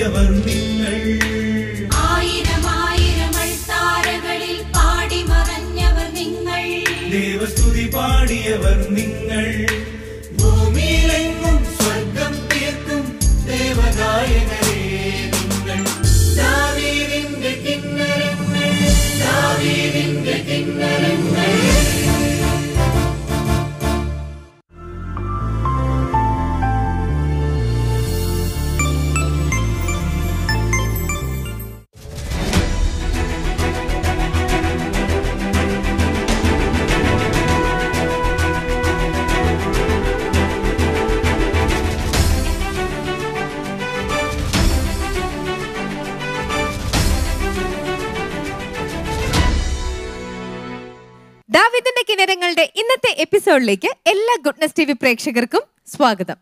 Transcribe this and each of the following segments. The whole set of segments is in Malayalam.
പാടിയവർ നിങ്ങൾ ആയിരം ആയിരം അൾത്താരകളിൽ പാടി മറഞ്ഞവർ നിങ്ങൾ ദേവസ്തുതി പാടിയവർ നിങ്ങൾ ഭൂമിയിലെങ്ങും സ്വർഗം തീർക്കും ദേവഗായകരേ നിങ്ങൾ ദാവീദിന്റെ കിന്നരങ്ങൾ ദാവീദിന്റെ കിന്നരങ്ങൾ ദാവിദിന്റെ കിണരങ്ങളുടെ ഇന്നത്തെ എപ്പിസോഡിലേക്ക് എല്ലാ ഗുഡ്നസ് ടി വി പ്രേക്ഷകർക്കും സ്വാഗതം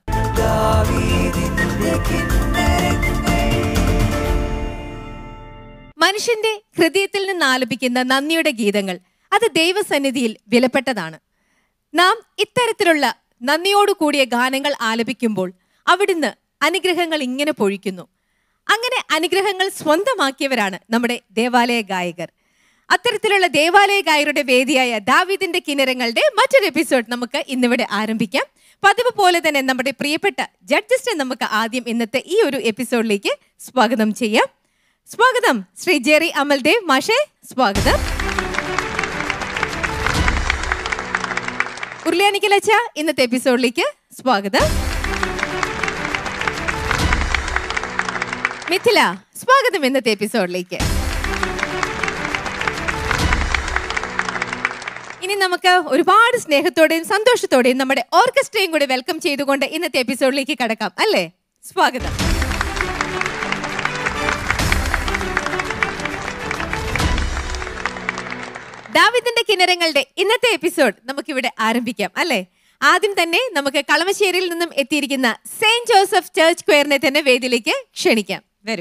മനുഷ്യന്റെ ഹൃദയത്തിൽ നിന്ന് ആലപിക്കുന്ന നന്ദിയുടെ ഗീതങ്ങൾ അത് ദൈവസന്നിധിയിൽ വിലപ്പെട്ടതാണ് നാം ഇത്തരത്തിലുള്ള നന്ദിയോടു കൂടിയ ഗാനങ്ങൾ ആലപിക്കുമ്പോൾ അവിടുന്ന് അനുഗ്രഹങ്ങൾ ഇങ്ങനെ പൊഴിക്കുന്നു അങ്ങനെ അനുഗ്രഹങ്ങൾ സ്വന്തമാക്കിയവരാണ് നമ്മുടെ ദേവാലയ ഗായകർ അത്തരത്തിലുള്ള ദേവാലയ ഗായകരുടെ വേദിയായ ദാവീദിന്റെ കിണരങ്ങളുടെ മറ്റൊരു എപ്പിസോഡ് നമുക്ക് ഇന്നിവിടെ ആരംഭിക്കാം പതിവ് പോലെ തന്നെ നമ്മുടെ പ്രിയപ്പെട്ട ജഡ്ജസിനെ നമുക്ക് ആദ്യം ഇന്നത്തെ ഈ ഒരു എപ്പിസോഡിലേക്ക് സ്വാഗതം ചെയ്യാം സ്വാഗതം ശ്രീ ജെറി അമൽദേവ് മാഷെ സ്വാഗതം ഉരുളിയാനിക്കലച്ച ഇന്നത്തെ എപ്പിസോഡിലേക്ക് സ്വാഗതം മിഥില സ്വാഗതം ഇന്നത്തെ എപ്പിസോഡിലേക്ക് ഇനി നമുക്ക് ഒരുപാട് സ്നേഹത്തോടെയും സന്തോഷത്തോടെയും നമ്മുടെ ഓർക്കസ്ട്രയും കൂടി വെൽക്കം ചെയ്തുകൊണ്ട് ഇന്നത്തെ എപ്പിസോഡിലേക്ക് കടക്കാം അല്ലേ സ്വാഗതം ദാവിദിന്റെ കിണരങ്ങളുടെ ഇന്നത്തെ എപ്പിസോഡ് നമുക്കിവിടെ ആരംഭിക്കാം അല്ലേ ആദ്യം തന്നെ നമുക്ക് കളമശ്ശേരിയിൽ നിന്നും എത്തിയിരിക്കുന്ന സെയിന്റ് ജോസഫ് ചർച്ച് സ്ക്വയറിനെ തന്നെ വേദിയിലേക്ക് ക്ഷണിക്കാം വരൂ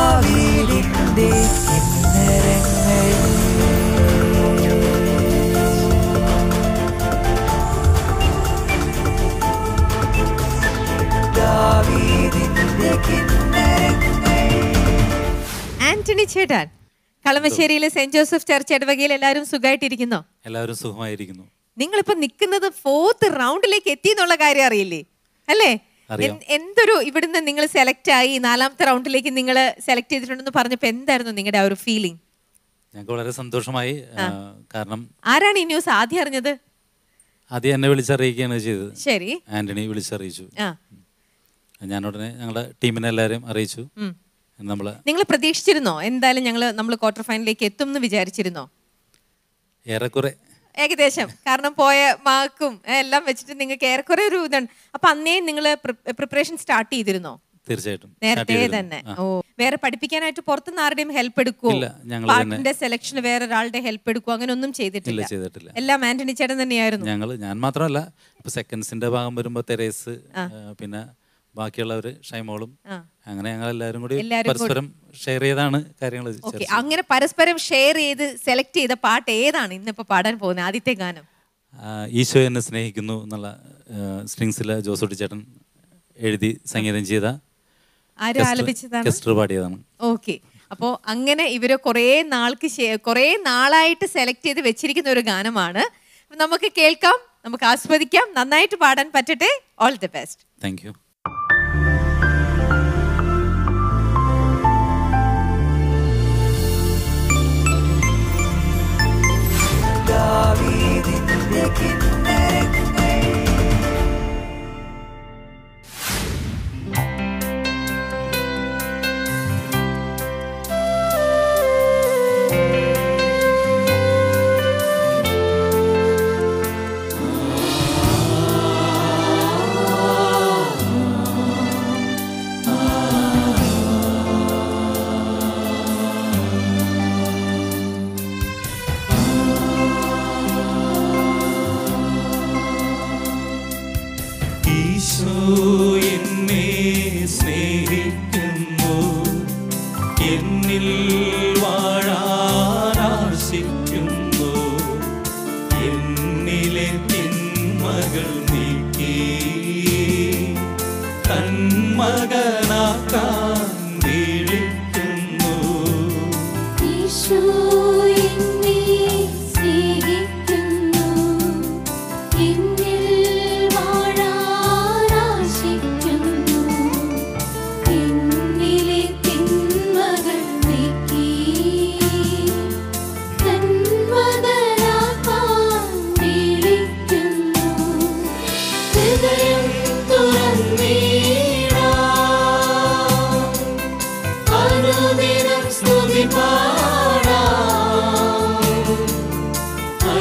ആന്റണി ചേട്ടാൻ കളമശ്ശേരിയിലെ സെന്റ് ജോസഫ് ചർച്ച് ഇടവകയിൽ എല്ലാവരും സുഖമായിട്ടിരിക്കുന്നോ എല്ലാവരും സുഖമായിരിക്കുന്നു നിങ്ങളിപ്പോ നിൽക്കുന്നത് ഫോർത്ത് റൗണ്ടിലേക്ക് എത്തി എന്നുള്ള കാര്യം അറിയില്ലേ അല്ലേ അറിയാം. എൻ- എന്തൊരു ഇവിടുന്ന് നിങ്ങൾ സെലക്ട് ആയി നാലാമത്തെ റൗണ്ടിലേക്ക് നിങ്ങൾ സെലക്ട് ചെയ്തിട്ടുണ്ടെന്ന് പറഞ്ഞപ്പോ എന്തായിരുന്നു നിങ്ങളുടെ ആ ഒരു ഫീലിംഗ് ഞങ്ങൾക്ക് വളരെ സന്തോഷമായി ആ, കാരണം ആരാണ് ഈ ന്യൂസ് ആദ്യം അറിഞ്ഞത് ആദ്യം എന്നെ വിളിച്ചറിയിക്കുകയാണ് ചെയ്തത് ശരി ആന്റണി വിളിച്ചറിയിച്ചു ആ ഞാൻ ഉടനെ ഞങ്ങളുടെ ടീമിനെ എല്ലാവരെയും അറിയിച്ചു ഉം. നമ്മൾ നിങ്ങൾ പ്രതീക്ഷിച്ചിരുന്നോ എന്തായാലും ഞങ്ങൾ നമ്മൾ ക്വാർട്ടർ ഫൈനലിലേക്ക് എത്തും എന്ന് വിചാരിച്ചിരുന്നോ ഏറെക്കുറെ ഏകദേശം കാരണം പോയ മാർക്കും എല്ലാം വെച്ചിട്ട് നിങ്ങൾക്ക് ഏറെക്കുറെ ഒരു ഇതാണ് അപ്പൊ അന്നേ നിങ്ങൾ പ്രിപ്പറേഷൻ സ്റ്റാർട്ട് ചെയ്തിരുന്നോ തീർച്ചയായിട്ടും start നേരത്തെ ചെയ്തിരുന്നു. തന്നെ ആ. ഓ വേറെ പഠിപ്പിക്കാനായിട്ട് പുറത്തുനിന്ന് ആരുടെയും ഹെൽപ്പ് എടുക്കുവോ ഇല്ല, ഞങ്ങൾ തന്നെ- പാട്ടിന്റെ സെലക്ഷന് വേറെ ഒരാളുടെ ഹെൽപ്പ് എടുക്കുവോ അങ്ങനെ ഒന്നും ഇല്ല ചെയ്തിട്ടില്ല ചെയ്തിട്ടില്ല എല്ലാം ആന്റണി ചേട്ടൻ തന്നെയായിരുന്നു ഞങ്ങൾ ഞാൻ മാത്രമല്ല ഇപ്പൊ സെക്കൻഡ്സിന്റെ ഭാഗം വരുമ്പോ തെരേസ് ആ, പിന്നെ ബാക്കിയുള്ളവര് ഷൈമോളും ആ. അങ്ങനെ ഞങ്ങൾ എല്ലാവരും കൂടി എല്ലാവരും കൂടി- പരസ്പരം ഷെയർ ചെയ്താണ് കാര്യങ്ങൾ ഓക്കെ അങ്ങനെ പരസ്പരം ഷെയർ ചെയ്ത് സെലക്ട് ചെയ്ത പാട്ട് ഏതാണ് ഇന്നിപ്പോ പാടാൻ പോകുന്നത് ആദ്യത്തെ ഗാനം ഈശോ എന്നെ സ്നേഹിക്കുന്നു എന്നുള്ള സ്ട്രിങ്സിൽ ജോസൂട്ടി ചേട്ടൻ എഴുതി സംഗീതം ചെയ്ത ആര് കെസ്റ്റർ- ആലപിച്ചതാണ് കെസ്റ്റർ പാടിയതാണ് ഓക്കെ അപ്പോ അങ്ങനെ ഇവര് കുറേ നാൾക്ക് ശേ- കുറേ നാളായിട്ട് സെലക്ട് ചെയ്ത് വെച്ചിരിക്കുന്ന ഒരു ഗാനമാണ് അപ്പൊ നമുക്ക് കേൾക്കാം നമുക്ക് ആസ്വദിക്കാം നന്നായിട്ട് പാടാൻ പറ്റട്ടെ all the best thank you ും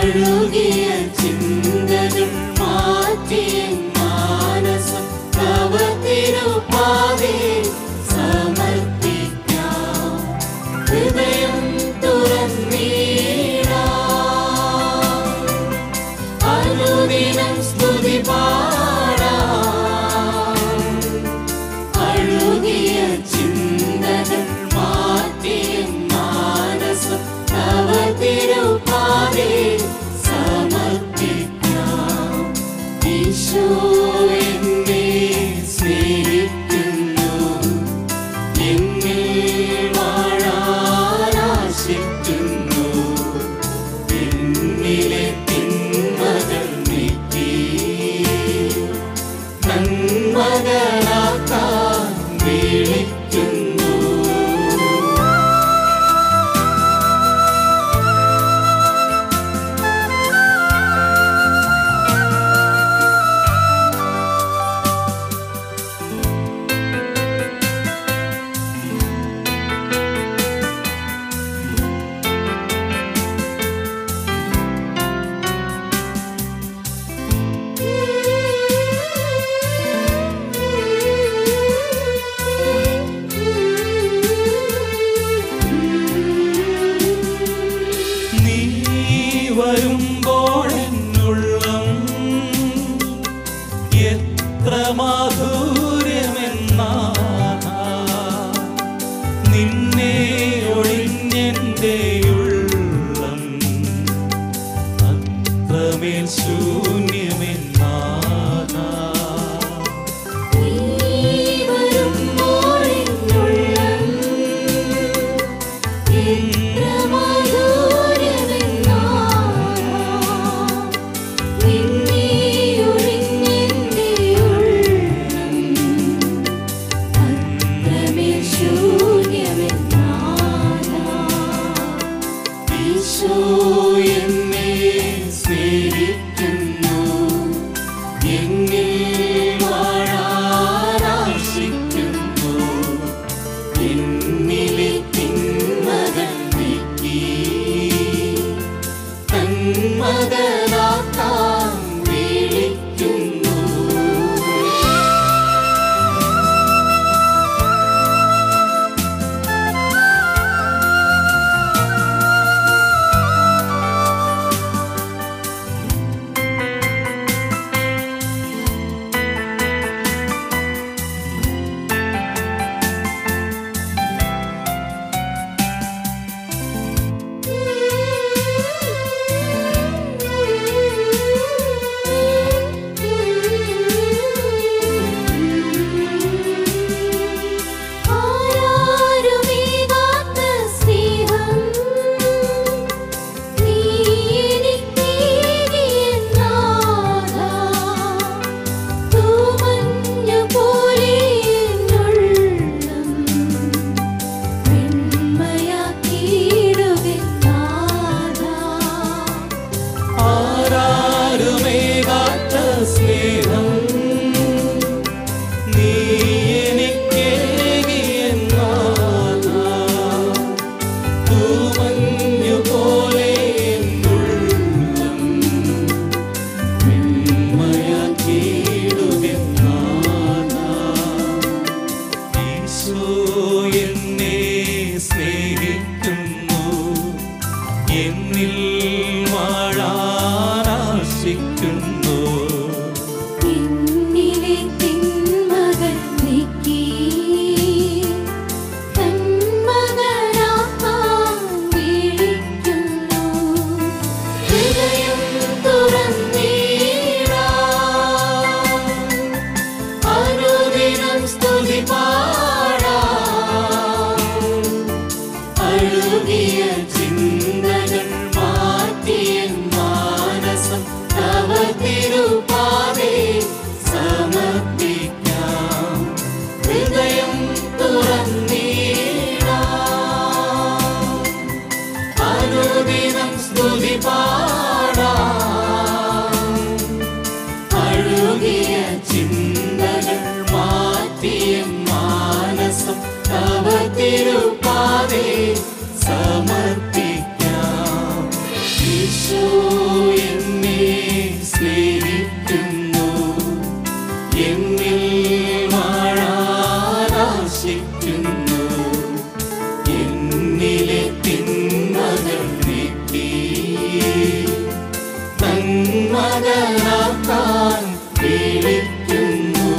അഴുകിയ ചിന്തകൾ മാറ്റിയ മാനസം തവ തിരുപ്പാതെ സമർപ്പിക്കാം ഹൃദയം തുറന്നീടാം അനുദിനം സ്തുതി പാടാം അഴുകിയ ചിന്തകൾ മാറ്റിയ മാനസം തവ തിരുപ്പാതെ സമർപ്പിക്കാം ഈശോ എന്നെ സ്നേഹിക്കുന്നു എന്നിൽ വാഴാനാശിക്കുന്നു എന്നിലെ തിന്മകൾ നീക്കി നന്മകളാക്കാൻ വിളിക്കുന്നു നീ വരുമ്പോഴെന്നുള്ളം എത്ര മാധുര്യമെന്നാ നിന്നെ ഒഴിഞ്ഞെന്റെ ഉള്ളം അത്രമേൽ ശൂന്യമെന്നാ ഈശോ എന്നെ സ്നേഹിക്കുന്നു എന്നിൽ വാഴാനാശിക്കുന്നു എന്നിലെ തിന്മകൾ നീക്കി തന്മകനാക്കാൻ വിളിക്കുന്നു ആരാരുമീകാത്ത സ്നേഹം നീ എനിക്കേകിയെന്നാഥാ തൂമഞ്ഞു പോലെ എന്നുള്ളം വെണ്മയാക്കിയിടുവിന്നാഥാ ആരാരുമേകാത്ത സ്നേഹം നീ എനിക്കേകിയെന്നാഥാ. തൂമഞ്ഞുപോലെ എന്നുള്ളം വെണ്മയാക്കിയിടുകെന്നാഥാ. ഈശോ എന്നെ സ്നേഹിക്കുന്നു എന്നിൽ വാഴാനാശിക്കുന്നു എന്നിലെ തിന്മകൾ നീക്കി തന്മകനാക്കാൻ വിളിക്കുന്നു ഹൃദയം തുറന്നീടാം അനുദിനം സ്തുതി പാടാം അഴുകിയ ചിന്തകൾ മാറ്റിയ മാനസം തവ ഈശോ എന്നെ സ്നേഹിക്കുന്നു എന്നിൽ വാഴാനാശിക്കുന്നു എന്നിലെ തിന്മകൾ നീക്കി തന്മകനാക്കാൻ വിളിക്കുന്നു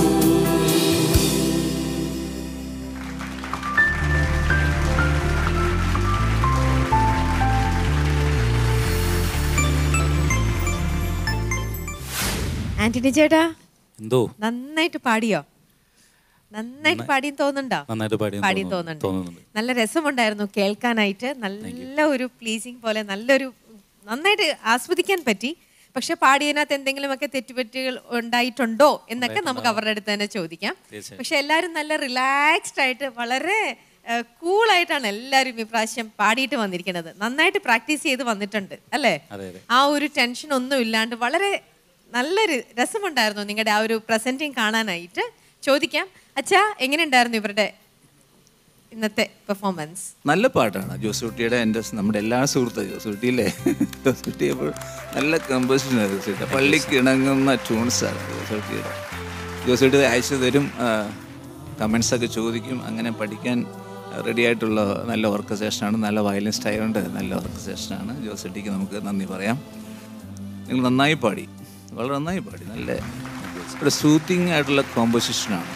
ആന്റണി ചേട്ടാ എന്തോ നന്നായിട്ട് പാടിയോ നന്നായിട്ട് പാടിയും തോന്നുന്നുണ്ടോ നന്നായിട്ട് പാടിയെന്ന് പാടിയും തോന്നുന്നു- തോന്നുന്നുണ്ട് തോന്നുന്നുണ്ട്. നല്ല രസമുണ്ടായിരുന്നു കേൾക്കാനായിട്ട് നല്ല ഒരു പ്ലീസിങ് പോലെ നല്ലൊരു നന്നായിട്ട് ആസ്വദിക്കാൻ പറ്റി പക്ഷെ പാടിയതിനകത്ത് എന്തെങ്കിലുമൊക്കെ തെറ്റുപറ്റുകൾ ഉണ്ടായിട്ടുണ്ടോ എന്നൊക്കെ നമുക്ക് അവരുടെ അടുത്ത് തന്നെ ചോദിക്കാം തീർച്ചയായും. പക്ഷെ എല്ലാവരും നല്ല റിലാക്സ്ഡ് ആയിട്ട് വളരെ കൂളായിട്ടാണ് എല്ലാവരും ഇപ്രാവശ്യം പാടിയിട്ട് വന്നിരിക്കുന്നത് നന്നായിട്ട് പ്രാക്ടീസ് ചെയ്ത് വന്നിട്ടുണ്ട് അല്ലേ അതെ അതെ ആ ഒരു ടെൻഷൻ ഒന്നും ഇല്ലാണ്ട് വളരെ നല്ലൊരു രസമുണ്ടായിരുന്നു നിങ്ങളുടെ ആ ഒരു പ്രസന്റിങ് കാണാനായിട്ട് ചോദിക്കാം അച്ഛാ എങ്ങനെയുണ്ടായിരുന്നു ഇവരുടെ ഇന്നത്തെ പെർഫോമൻസ് നല്ല പാട്ടാണ് ജോസൂട്ടിയുടെ എൻ്റെ നമ്മുടെ എല്ലാ സുഹൃത്തും ജോസൂട്ടിയില്ലേ ജോസൂട്ടി അപ്പോൾ നല്ല കമ്പോസിഷൻ ജോസൂട്ടി പള്ളിക്ക് ഇണങ്ങുന്ന ട്യൂൺസാണ് ജോസൂട്ടിയുടെ ജോസൂട്ടി അയച്ചു തരും കമൻസ് ഒക്കെ ചോദിക്കും അങ്ങനെ പഠിക്കാൻ റെഡി ആയിട്ടുള്ള നല്ല ഓർക്കസ്ട്രേഷനാണ് നല്ല വയലിനിസ്റ്റ് ആയതുകൊണ്ട് നല്ല ഓർക്കസ്ട്രേഷനാണ് ജോസൂട്ടിക്ക് നമുക്ക് നന്ദി പറയാം നിങ്ങൾ നന്നായി പാടി വളരെ നന്നായി പാടി നല്ല ഒരു സൂത്തിങ് ആയിട്ടുള്ള കോമ്പോസിഷനാണ്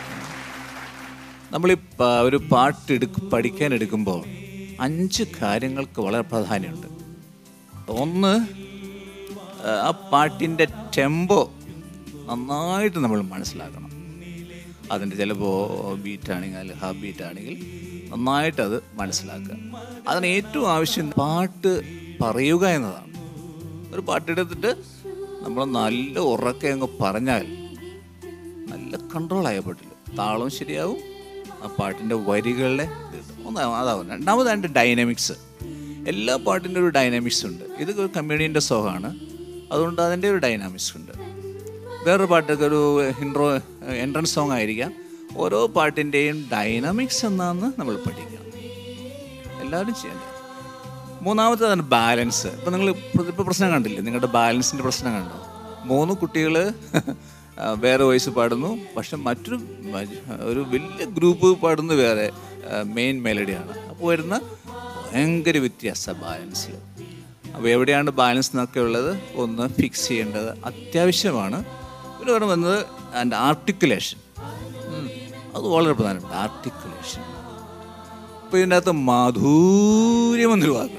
നമ്മൾ ഈ ഒരു പാട്ട് എടുക്ക പഠിക്കാൻ എടുക്കുമ്പോൾ അഞ്ച് കാര്യങ്ങൾക്ക് വളരെ പ്രാധാന്യമുണ്ട് ഒന്ന് ആ, ആ പാട്ടിൻ്റെ ടെമ്പോ നന്നായിട്ട് നമ്മൾ മനസ്സിലാക്കണം അതിൻ്റെ ചിലപ്പോൾ ബീറ്റാണെങ്കിൽ അല്ലെങ്കിൽ ഹാഫ് ബീറ്റ് ആണെങ്കിൽ നന്നായിട്ട് അത് മനസ്സിലാക്കുക അതിന് ഏറ്റവും ആവശ്യം പാട്ട് പറയുക എന്നതാണ് ഒരു പാട്ടെടുത്തിട്ട് നമ്മൾ നല്ല ഉറക്കെ അങ്ങ് പറഞ്ഞാൽ നല്ല കൺട്രോൾ ആയ പാട്ടിൽ താളവും ശരിയാവും ആ പാട്ടിൻ്റെ വരികളുടെ ഇത് ഒന്നാ- അതാവും രണ്ടാമത് അതിൻ്റെ ഡൈനാമിക്സ് എല്ലാ പാട്ടിൻ്റെ ഒരു ഡൈനാമിക്സ് ഉണ്ട് ഇത് ഒരു കമ്മ്യൂണിൻ്റെ സോങ്ങാണ് അതുകൊണ്ട് അതിൻ്റെ ഒരു ഡൈനാമിക്സ് ഉണ്ട് വേറൊരു പാട്ടൊക്കെ ഒരു ഇൻട്രോ എൻട്രൻസ് സോങ് ആയിരിക്കാം ഓരോ പാട്ടിൻ്റെയും ഡൈനാമിക്സ് എന്നാന്ന് നമ്മൾ പഠിക്കണം എല്ലാവരും ചെയ്യേണ്ടത് മൂന്നാമത്തേതാണ് ബാലൻസ് ഇപ്പം നിങ്ങൾ ഇപ്പോൾ പ്രശ്നം കണ്ടില്ലേ നിങ്ങളുടെ ബാലൻസിൻ്റെ പ്രശ്നം കണ്ടോ മൂന്ന് കുട്ടികൾ വേറെ വോയിസ് പാടുന്നു പക്ഷെ മറ്റൊരു മ- ഒരു വലിയ ഗ്രൂപ്പ് പാടുന്ന വേറെ മെയിൻ മെലഡിയാണ് അപ്പോൾ വരുന്ന ഭയങ്കര വ്യത്യാസ ബാലൻസിൽ അപ്പോൾ എവിടെയാണ് ബാലൻസ് എന്നൊക്കെ ഉള്ളത് ഒന്ന് ഫിക്സ് ചെയ്യേണ്ടത് അത്യാവശ്യമാണ് പിന്നെ ഇവിടെ വന്നത് ആൻഡ് ആർട്ടിക്കുലേഷൻ അത് വളരെ പ്രധാനപ്പെട്ട ആർട്ടിക്കുലേഷൻ അപ്പോൾ ഇതിൻ്റെ അകത്ത് മാധുര്യം എന്നൊരു വാക്കുണ്ട്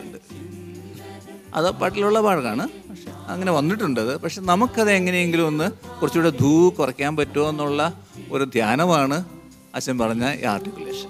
അത് പാട്ടിലുള്ള പാടാണ് പക്ഷെ അങ്ങനെ വന്നിട്ടുണ്ട് അത് പക്ഷെ നമുക്കത് എങ്ങനെയെങ്കിലും ഒന്ന് കുറച്ചുകൂടെ ധൂ കുറയ്ക്കാൻ പറ്റുമോ എന്നുള്ള ഒരു ധ്യാനമാണ് അച്ഛൻ പറഞ്ഞ ഈ ആർട്ടിക്കുലേഷൻ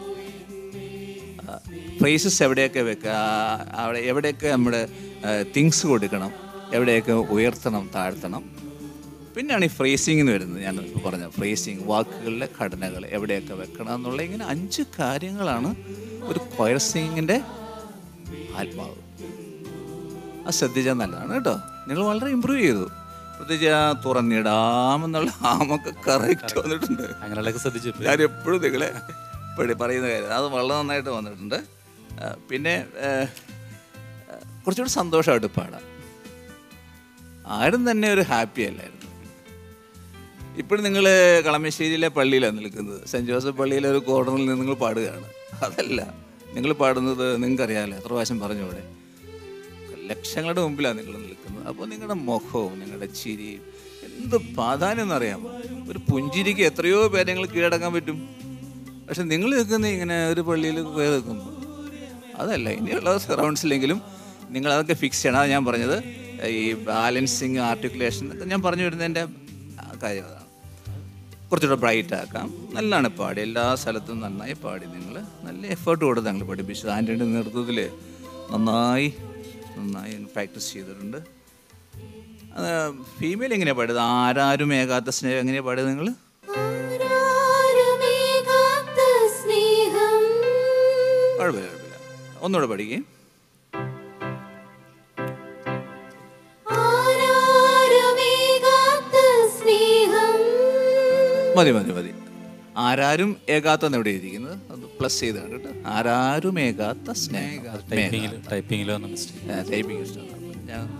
ഫ്രേസസ് എവിടെയൊക്കെ വെക്കുക ആ, അവിടെ എവിടെയൊക്കെ നമ്മുടെ തിങ്സ് കൊടുക്കണം എവിടെയൊക്കെ ഉയർത്തണം താഴ്ത്തണം പിന്നെയാണ് ഈ ഫ്രേസിംഗ് എന്ന് വരുന്നത് ഞാൻ ഇപ്പോൾ പറഞ്ഞ ഫ്രേസിങ് വാക്കുകളിലെ ഘടനകൾ എവിടെയൊക്കെ വെക്കണം എന്നുള്ള ഇങ്ങനെ അഞ്ച് കാര്യങ്ങളാണ് ഒരു കൊയർ സിംഗിൻ്റെ ആത്മാവ് അത് ശ്രദ്ധിച്ചാൽ നല്ലതാണ് കേട്ടോ നിങ്ങൾ വളരെ ഇമ്പ്രൂവ് ചെയ്തു പ്രത്യേകിച്ച് ആ തുറന്നിടാമെന്നുള്ള ആമൊക്കെ കറക്റ്റ് വന്നിട്ടുണ്ട് അങ്ങനെയുള്ളതൊക്കെ ശ്രദ്ധിച്ചു ഇപ്പൊ. ഞാൻ എപ്പോഴും നിങ്ങളെ ഇപ്പോഴും പറയുന്ന കാര്യം അത് വളരെ നന്നായിട്ട് വന്നിട്ടുണ്ട് ആ, പിന്നെ ആ, ആ, കുറച്ചുകൂടി സന്തോഷമായിട്ട് പാടാം ആരും തന്നെ ഒരു ഹാപ്പി അല്ലായിരുന്നു ഇപ്പോഴും നിങ്ങൾ കളമശ്ശേരിയിലെ പള്ളിയിലാണ് നിൽക്കുന്നത് സെൻറ്റ് ജോസഫ് പള്ളിയിലെ ഒരു കോർണറിൽ നിന്ന് നിങ്ങൾ പാടുകയാണ് അതല്ല നിങ്ങൾ പാടുന്നത് നിങ്ങൾക്കറിയാമല്ലോ എത്ര പ്രാവശ്യം പറഞ്ഞു ഇവിടെ ലക്ഷങ്ങളുടെ മുമ്പിലാണ് നിങ്ങൾ നിൽക്കുന്നത് അപ്പോൾ നിങ്ങളുടെ മുഖവും നിങ്ങളുടെ ചിരിയും എന്ത് പ്രാധാന്യം എന്നറിയാമോ ഒരു പുഞ്ചിരിക്ക് എത്രയോ പേരെ നിങ്ങൾ കീഴടക്കാൻ പറ്റും പക്ഷെ നിങ്ങൾ നിൽക്കുന്ന ഇങ്ങനെ ഒരു പള്ളിയിൽ പോയി നിൽക്കുന്നു അതല്ല ഇനിയുള്ള സറൗണ്ട്സിലെങ്കിലും നിങ്ങൾ അതൊക്കെ ഫിക്സ് ചെയ്യണം അതാണ് ഞാൻ പറഞ്ഞത് ഈ ബാലൻസിങ് ആർട്ടിക്കുലേഷൻ ഒക്കെ ഞാൻ പറഞ്ഞു വരുന്നതിൻ്റെ കാര്യം അതാണ് കുറച്ചുകൂടെ ബ്രൈറ്റ് ആക്കാം നല്ലതാണ് പാടി എല്ലാ സ്ഥലത്തും നന്നായി പാടി നിങ്ങൾ നല്ല എഫേർട്ട് കൊടുത്ത് ഞങ്ങൾ പഠിപ്പിച്ചു ആൻ്റണിയുടെ നേതൃത്വത്തിൽ നന്നായി നന്നായി പ്രാക്ടീസ് ചെയ്തിട്ടുണ്ട് ഫീമെയിൽ എങ്ങനെയാണ് പാടിയത് ആരാരും ഏകാത്ത സ്നേഹം എങ്ങനെയാണ് പാടിയത് നിങ്ങൾ ആരാരുമേകാത്ത സ്നേഹം കുഴപ്പമില്ല കുഴപ്പമില്ല ഒന്നുകൂടെ പഠിക്കേ ആരാരുമേകാത്ത സ്നേഹം മതി മതി മതി ആരാരും ഏകാത്തെന്ന് എവിടെ ഇരിക്കുന്നത് അത് പ്ലസ് ചെയ്ത് കണ്ടിട്ട് ആരാരും ഏകാത്ത സ്നേഹം ടൈപ്പിങ്ങിൽ ടൈപ്പിങ്ങിലോ ഒന്ന് മിസ്റ്റേക്ക് ടൈപ്പിംഗ് ഇഷ്ടമാണ് ഞാൻ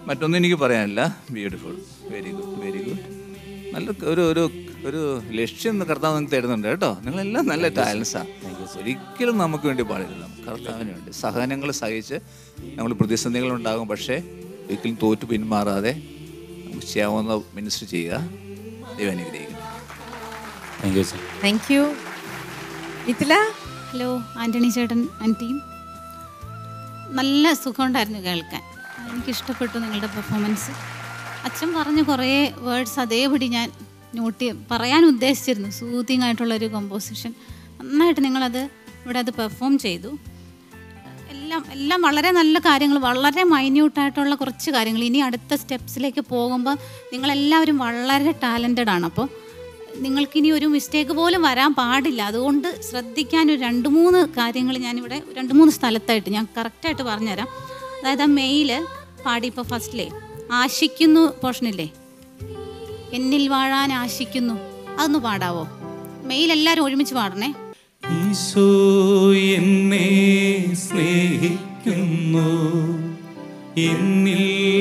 മറ്റൊന്നും എനിക്ക് പറയാനില്ല beautiful very good very good നല്ല ഒരു ഒരു ഒരു ലക്ഷ്യം കർത്താവ് നിങ്ങൾക്ക് തരുന്നുണ്ട് കേട്ടോ നിങ്ങളെല്ലാം നല്ല ടാലൻസാണ് ഒരിക്കലും നമുക്ക് വേണ്ടി പാടില്ല കർത്താവിന് വേണ്ടി സഹനങ്ങൾ സഹിച്ച് നമ്മൾ പ്രതിസന്ധികൾ ഉണ്ടാകും പക്ഷേ ഒരിക്കലും തോറ്റു പിന്മാറാതെ നമുക്ക് ചെയ്യാവുന്ന മിനിസ്റ്റർ ചെയ്യുക ദൈവം അനുഗ്രഹിക്കട്ടെ താങ്ക് യു അച്ഛൻ thank you Mithila hello Antony ചേട്ടൻ ആൻഡ് ടീം നല്ല സുഖമുണ്ടായിരുന്നു കേൾക്കാൻ എനിക്കിഷ്ടപ്പെട്ടു നിങ്ങളുടെ പെർഫോമൻസ് അച്ഛൻ പറഞ്ഞ കുറേ വേർഡ്സ് അതേപടി ഞാൻ നോട്ട് ചെയ്യ പറയാൻ ഉദ്ദേശിച്ചിരുന്നു സൂതിങ് ആയിട്ടുള്ളൊരു കമ്പോസിഷൻ നന്നായിട്ട് നിങ്ങളത് ഇവിടെ അത് പെർഫോം ചെയ്തു എല്ലാം എല്ലാം വളരെ നല്ല കാര്യങ്ങൾ വളരെ മൈന്യൂട്ടായിട്ടുള്ള കുറച്ച് കാര്യങ്ങൾ ഇനി അടുത്ത സ്റ്റെപ്സിലേക്ക് പോകുമ്പോൾ നിങ്ങളെല്ലാവരും വളരെ ടാലൻറ്റഡ് ആണ് അപ്പോൾ നിങ്ങൾക്കിനി ഒരു മിസ്റ്റേക്ക് പോലും വരാൻ പാടില്ല അതുകൊണ്ട് ശ്രദ്ധിക്കാൻ ഒരു രണ്ട് മൂന്ന് കാര്യങ്ങൾ ഞാനിവിടെ രണ്ട് മൂന്ന് സ്ഥലത്തായിട്ട് ഞാൻ കറക്റ്റായിട്ട് പറഞ്ഞുതരാം അതായത് ആ മെയില് പാടി ഇപ്പോൾ ഫസ്റ്റിലേ ആശിക്കുന്നു പോർഷനില്ലേ എന്നിൽ വാഴാൻ ആശിക്കുന്നു അതൊന്ന് പാടാവോ മെയിൽ എല്ലാവരും ഒരുമിച്ച് പാടണേ ഈശോ എന്നെ സ്നേഹിക്കുന്നു എന്നിൽ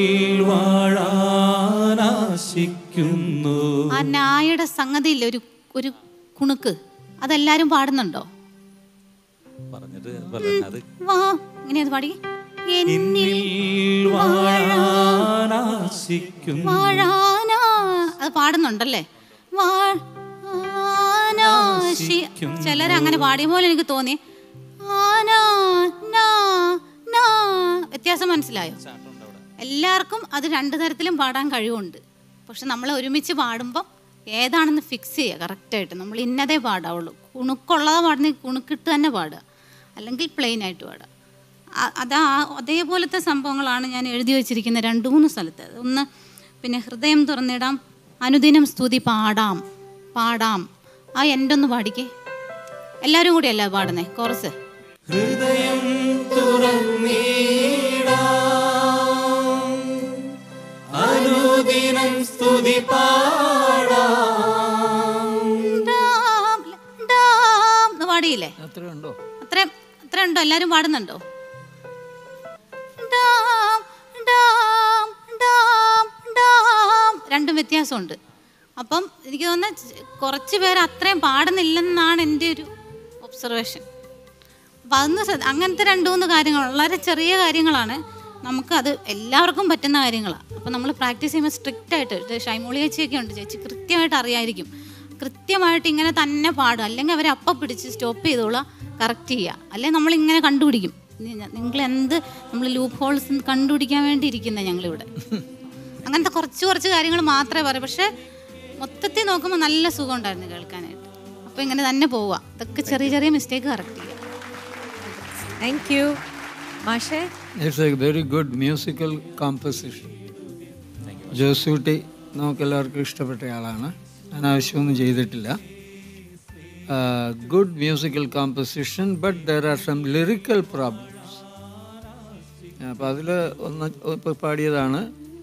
വാഴാനാശിക്കുന്നു ആ നായയുടെ സംഗതിയില്ലേ ഒരു ഒരു കുണുക്ക് അതെല്ലാരും പാടുന്നുണ്ടോ പറഞ്ഞിട്ട് പറഞ്ഞു അത് വാ ഇങ്ങനെയത് പാടി എന്നിൽ എന്നിൽ വാഴാനാശിക്കുന്നു വാഴാനാ അത് പാടുന്നുണ്ടല്ലേ വാഴാനാശി ചിലരങ്ങനെ പാടിയ പോലെ എനിക്ക് തോന്നി ആനാ, നാ, നാ. വ്യത്യാസം മനസ്സിലായോ എല്ലാവർക്കും അത് രണ്ടു തരത്തിലും പാടാൻ കഴിവുണ്ട് പക്ഷെ നമ്മൾ ഒരുമിച്ച് പാടുമ്പോൾ ഏതാണെന്ന് ഫിക്സ് ചെയ്യുക കറക്റ്റായിട്ട് നമ്മൾ ഇന്നതേ പാടാവുള്ളൂ കുണുക്കുള്ളതാ പാടുന്ന കുണുക്കിട്ട് തന്നെ പാടുക അല്ലെങ്കിൽ പ്ലെയിൻ ആയിട്ട് പാടുക ആ- അതാ ആ- അതേപോലത്തെ സംഭവങ്ങളാണ് ഞാൻ എഴുതി വെച്ചിരിക്കുന്ന രണ്ട് മൂന്ന് സ്ഥലത്ത് ഒന്ന് പിന്നെ ഹൃദയം തുറന്നിടാം അനുദിനം സ്തുതി പാടാം പാടാം ആ എൻ്റെ ഒന്ന് പാടിക്കേ എല്ലാവരും കൂടിയല്ല പാടുന്നേ കുറച്ച് ഹൃദയം തുറന്നീടാം അനുദിനം സ്തുതി പാടാം ഡാം, ഡാം എന്ന് പാടിയില്ലേ അത്രയുണ്ടോ അത്ര അത്ര ഉണ്ടോ എല്ലാവരും പാടുന്നുണ്ടോ ഡാം, ഡാം, ഡാം, ഡാം. രണ്ടും വ്യത്യാസമുണ്ട് അപ്പം എനിക്ക് തോന്നുന്നത് കുറച്ച് പേര് അത്രയും പാടുന്നില്ലെന്നാണ് എൻ്റെ ഒരു ഒബ്സർവേഷൻ അപ്പം അതൊന്ന് ശ്രദ്ധ അങ്ങനത്തെ രണ്ട് മൂന്ന് കാര്യങ്ങൾ വളരെ ചെറിയ കാര്യങ്ങളാണ് നമുക്ക് അത് എല്ലാവർക്കും പറ്റുന്ന കാര്യങ്ങളാണ് അപ്പം നമ്മൾ പ്രാക്ടീസ് ചെയ്യുമ്പോൾ സ്ട്രിക്റ്റ് ആയിട്ട് ഇത് ഷൈമോളി ചേച്ചിയൊക്കെ ഉണ്ട് ചേച്ചി കൃത്യമായിട്ട് അറിയായിരിക്കും കൃത്യമായിട്ട് ഇങ്ങനെ തന്നെ പാടുക അല്ലെങ്കിൽ അവരെ അപ്പം പിടിച്ച് സ്റ്റോപ്പ് ചെയ്തോളാം കറക്റ്റ് ചെയ്യുക അല്ലെങ്കിൽ നമ്മളിങ്ങനെ കണ്ടുപിടിക്കും നിങ്ങൾ എന്ത് നമ്മൾ ലൂപ്പ് ഹോൾസ് കണ്ടുപിടിക്കാൻ വേണ്ടി ഇരിക്കുന്നത് ഞങ്ങളിവിടെ അങ്ങനത്തെ കുറച്ച് കുറച്ച് കാര്യങ്ങൾ മാത്രമേ പറയൂ പക്ഷേ മൊത്തത്തിൽ നോക്കുമ്പോൾ നല്ല സുഖം ഉണ്ടായിരുന്നു കേൾക്കാനായിട്ട് അപ്പോൾ ഇങ്ങനെ തന്നെ പോവുക ഇതൊക്കെ ചെറിയ ചെറിയ മിസ്റ്റേക്ക് കറക്റ്റ് ചെയ്യുക താങ്ക് യു മാഷേ it's a very good musical composition Josootty നമുക്കെല്ലാവർക്കും ഇഷ്ടപ്പെട്ട ആളാണ് അനാവശ്യമൊന്നും ചെയ്തിട്ടില്ല good musical composition but there are some lyrical problems അപ്പോൾ അതിൽ ഒന്ന് ഇപ്പോൾ പാടിയതാണ്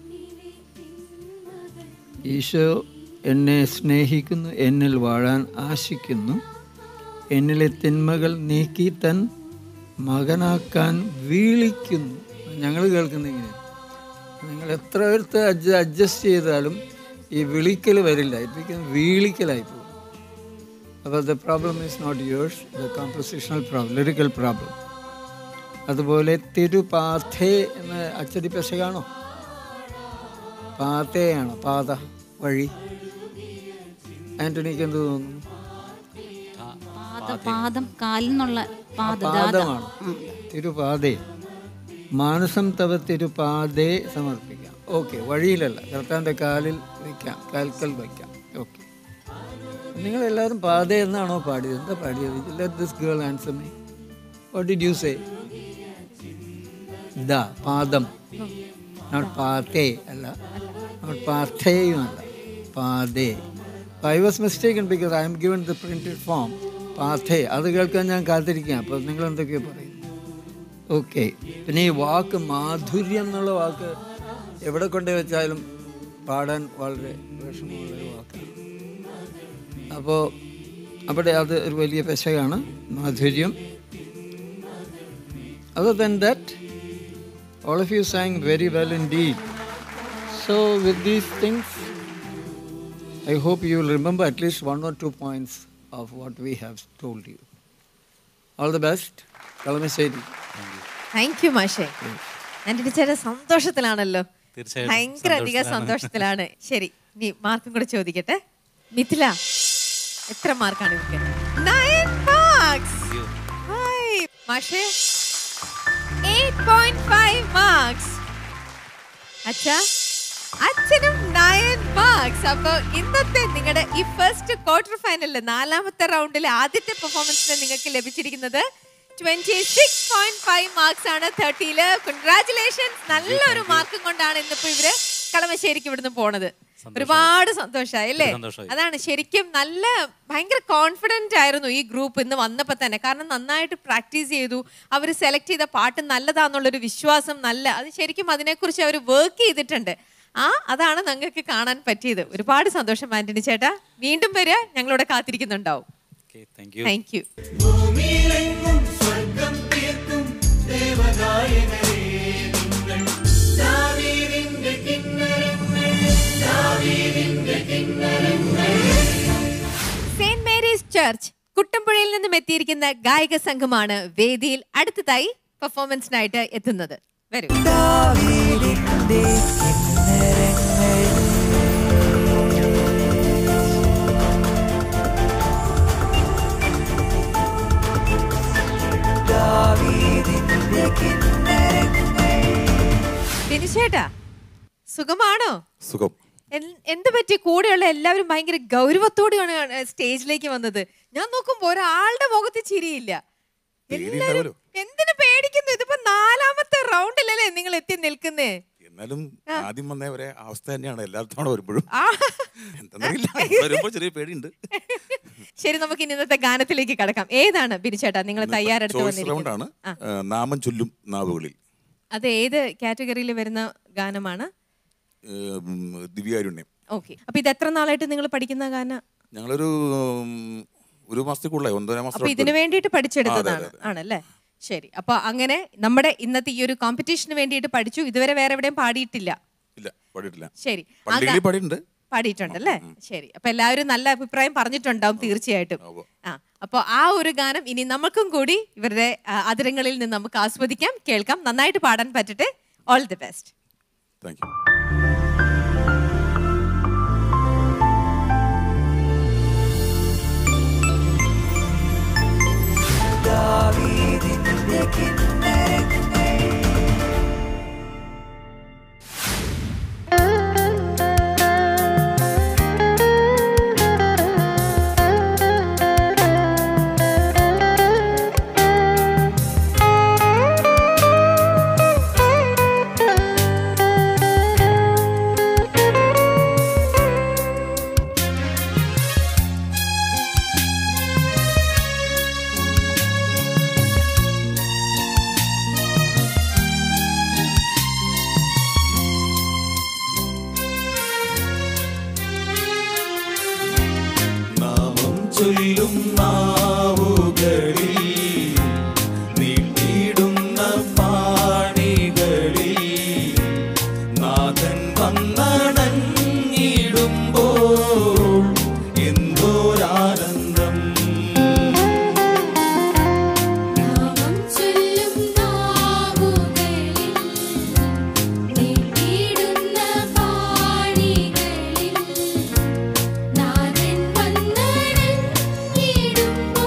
ഈശോ എന്നെ സ്നേഹിക്കുന്നു എന്നിൽ വാഴാൻ ആശിക്കുന്നു എന്നിലെ തിന്മകൾ നീക്കി തൻ മകനാക്കാൻ വീളിക്കുന്നു ഞങ്ങൾ കേൾക്കുന്ന ഇങ്ങനെ നിങ്ങൾ എത്ര പേർത്ത് അഡ്ജ അഡ്ജസ്റ്റ് ചെയ്താലും ഈ വിളിക്കൽ വരില്ല ഇപ്പം വീളിക്കലായി പോകും അപ്പോൾ the problem is not yours the compositional problem lyrical problem അതുപോലെ തിരുപാഥേ എന്ന അച്ചടി പെശകാണോ പാതയാണോ പാത വഴി ആന്റണിക്ക് എന്ത് തോന്നുന്നു പാദ പാദം കാലിൽ നിന്നുള്ള പാദ പാദമാണ് തിരുപാതേ മാനസം തവ തിരുപാതേ സമർപ്പിക്കാം ഓക്കെ വഴിയിലല്ല കർത്താൻ്റെ കാലിൽ വയ്ക്കാം കാൽക്കൽ വയ്ക്കാം ഓക്കെ നിങ്ങൾ എല്ലാവരും പാതേ എന്നാണോ പാടിയത് എന്താ പാടിയത് let this girl answer me what did you say the പാദം നോട്ട് പാത്തേ അല്ല നോട്ട് പാത്തേയും അല്ല പാതേ I was mistaken because I'm given the printed form പാഥേ അത് കേൾക്കാൻ ഞാൻ കാത്തിരിക്കാം അപ്പോൾ നിങ്ങൾ എന്തൊക്കെയോ പറയും ഓക്കെ പിന്നെ ഈ വാക്ക് മാധുര്യം എന്നുള്ള വാക്ക് എവിടെ കൊണ്ടു വെച്ചാലും പാടാൻ വളരെ വിഷമമുള്ളൊരു വാക്കാണ് അപ്പോൾ അവിടെ അത് ഒരു വലിയ പെശകാണ് മാധുര്യം other than that all of you sang very well indeed So, with these things, I hope you will remember at least one or two points of what we have told you. All the best. Kalamasheri. Thank you മാഷേ ആന്റണി ചേട്ടൻ സന്തോഷത്തിലാണല്ലോ തീർച്ചയായിട്ടും ഭയങ്കര അധികം സന്തോഷത്തിലാണ് ശരി നീ മാർക്കും കൂടെ ചോദിക്കട്ടെ മിഥില എത്ര മാർക്കാണ് ഇവർക്ക് നയൻ മാർക്സ് മാഷേ എയ്റ്റ് പോയിന്റ് ഫൈവ് മാർക്സ് അച്ഛാ അച്ഛനും നയൻ മാർക്സ് അപ്പൊ ഇന്നത്തെ നിങ്ങളുടെ ഈ ഫസ്റ്റ് ക്വാർട്ടർ ഫൈനലിൽ നാലാമത്തെ റൗണ്ടിലെ ആദ്യത്തെ പെർഫോമൻസിന് നിങ്ങൾക്ക് ലഭിച്ചിരിക്കുന്നത് twenty six point five marks ആണ് തേർട്ടിയില് കൺഗ്രാറ്റുലേഷൻസ് നല്ലൊരു മാർക്കും കൊണ്ടാണ് ഇന്നിപ്പോ ഇവര് കളമശ്ശേരിക്ക് ഇവിടുന്ന് പോണത് ഒരുപാട് സന്തോഷമായി അല്ലേ സന്തോഷമായി. അതാണ് ശരിക്കും നല്ല ഭയങ്കര കോൺഫിഡന്റ് ആയിരുന്നു ഈ ഗ്രൂപ്പ് ഇന്ന് വന്നപ്പോൾ തന്നെ കാരണം നന്നായിട്ട് പ്രാക്ടീസ് ചെയ്തു അവർ സെലക്ട് ചെയ്ത പാട്ട് നല്ലതാന്നുള്ളൊരു വിശ്വാസം നല്ല അത് ശരിക്കും അതിനെക്കുറിച്ച് അവർ വർക്ക് ചെയ്തിട്ടുണ്ട് ആ അതാണ് ഞങ്ങൾക്ക് കാണാൻ പറ്റിയത് ഒരുപാട് സന്തോഷം ആന്റണി ചേട്ടാ വീണ്ടും വരിക ഞങ്ങളിവിടെ കാത്തിരിക്കുന്നുണ്ടാവും okay thank you thank you ഭൂമിയിലെങ്ങും സ്വർഗം തീർക്കും ദേവഗായകരേ നിങ്ങൾ ദാവീദിന്റെ കിന്നരങ്ങൾ ദാവീദിന്റെ കിന്നരങ്ങൾ സെയിന്റ് മേരീസ് ചർച്ച് കുട്ടമ്പുഴയിൽ നിന്നും എത്തിയിരിക്കുന്ന ഗായക സംഘമാണ് വേദിയിൽ അടുത്തതായി പെർഫോമൻസിനായിട്ട് എത്തുന്നത് വരൂ ദിനിശേട്ടാ സുഖമാണോ സുഖം എൻ- എന്ത് പറ്റി കൂടെയുള്ള എല്ലാവരും ഭയങ്കര ഗൗരവത്തോടെയാണ് ഏ, സ്റ്റേജിലേക്ക് വന്നത് ഞാൻ നോക്കുമ്പോ ഒരാളുടെ മുഖത്ത് ചിരിയില്ല എല്ലാവരും എന്തിനു പേടിക്കുന്നു ഇതിപ്പോ നാലാമത്തെ റൗണ്ടിലല്ലേ നിങ്ങൾ എത്തി നിൽക്കുന്നേ എന്നാലും ആദ്യം വന്ന ഒരേ അവസ്ഥ തന്നെയാണ് എല്ലായിടത്തും വരുമ്പോഴും ആ. എന്താണെന്നറിയില്ല വരുമ്പോൾ ചെറിയ പേടിയുണ്ട് ശരി നമുക്ക് ഇനി ഇന്നത്തെ ഗാനത്തിലേക്ക് കടക്കാം ഏതാണ് ബിനിച്ചേട്ടാ നിങ്ങൾ തയ്യാറെടുത്ത് ചോയ്സ് റൗണ്ടാണ് വന്നിരിക്കുന്നത് നാമം ചൊല്ലും നാവുകളിൽ അത് ഏത് കാറ്റഗറിയിൽ വരുന്ന ഗാനമാണ് ഏം, ദിവ്യാരുണ്യം ഓക്കെ അപ്പൊ ഇത് എത്ര നാളായിട്ട് നിങ്ങൾ പഠിക്കുന്ന ഗാന ഞങ്ങളൊരു ഉം, ഒരു മാസത്തേക്കുള്ള ഒന്നര മാസം അപ്പൊ ഇതിനു വേണ്ടിയിട്ട് പഠിച്ചെടുത്തതാണ് അതെ, ആണല്ലേ ശരി അപ്പൊ അങ്ങനെ നമ്മുടെ ഇന്നത്തെ ഈ ഒരു കോമ്പറ്റീഷന് വേണ്ടിയിട്ട് പഠിച്ചു ഇതുവരെ വേറെ എവിടെയും പാടിയിട്ടില്ല ഇല്ല പാടിയിട്ടില്ല ശരി ആ പള്ളികളിൽ ഗാ- പാടിയിട്ടുണ്ട് പാടിയിട്ടുണ്ടല്ലേ ശരി അപ്പൊ എല്ലാവരും നല്ല അഭിപ്രായം പറഞ്ഞിട്ടുണ്ടാവും തീർച്ചയായിട്ടും ആ അപ്പൊ ആ ഒരു ഗാനം ഇനി നമുക്കും കൂടി ഇവരുടെ ആ, അതിരങ്ങളിൽ നിന്ന് നമുക്ക് ആസ്വദിക്കാം കേൾക്കാം നന്നായിട്ട് പാടാൻ പറ്റട്ടെ all the best thank you നാമം ചൊല്ലും നാവുകളിൽ നീട്ടിയിടുന്ന പാണികളിൽ നാഥൻ വന്നണഞ്ഞിടുമ്പോൾ എന്തോരാനന്ദം നാമം ചൊല്ലും നാവുകളിൽ നീട്ടിയിടുന്ന പാണികളിൽ നാഥൻ വന്നണഞ്ഞിടുമ്പോൾ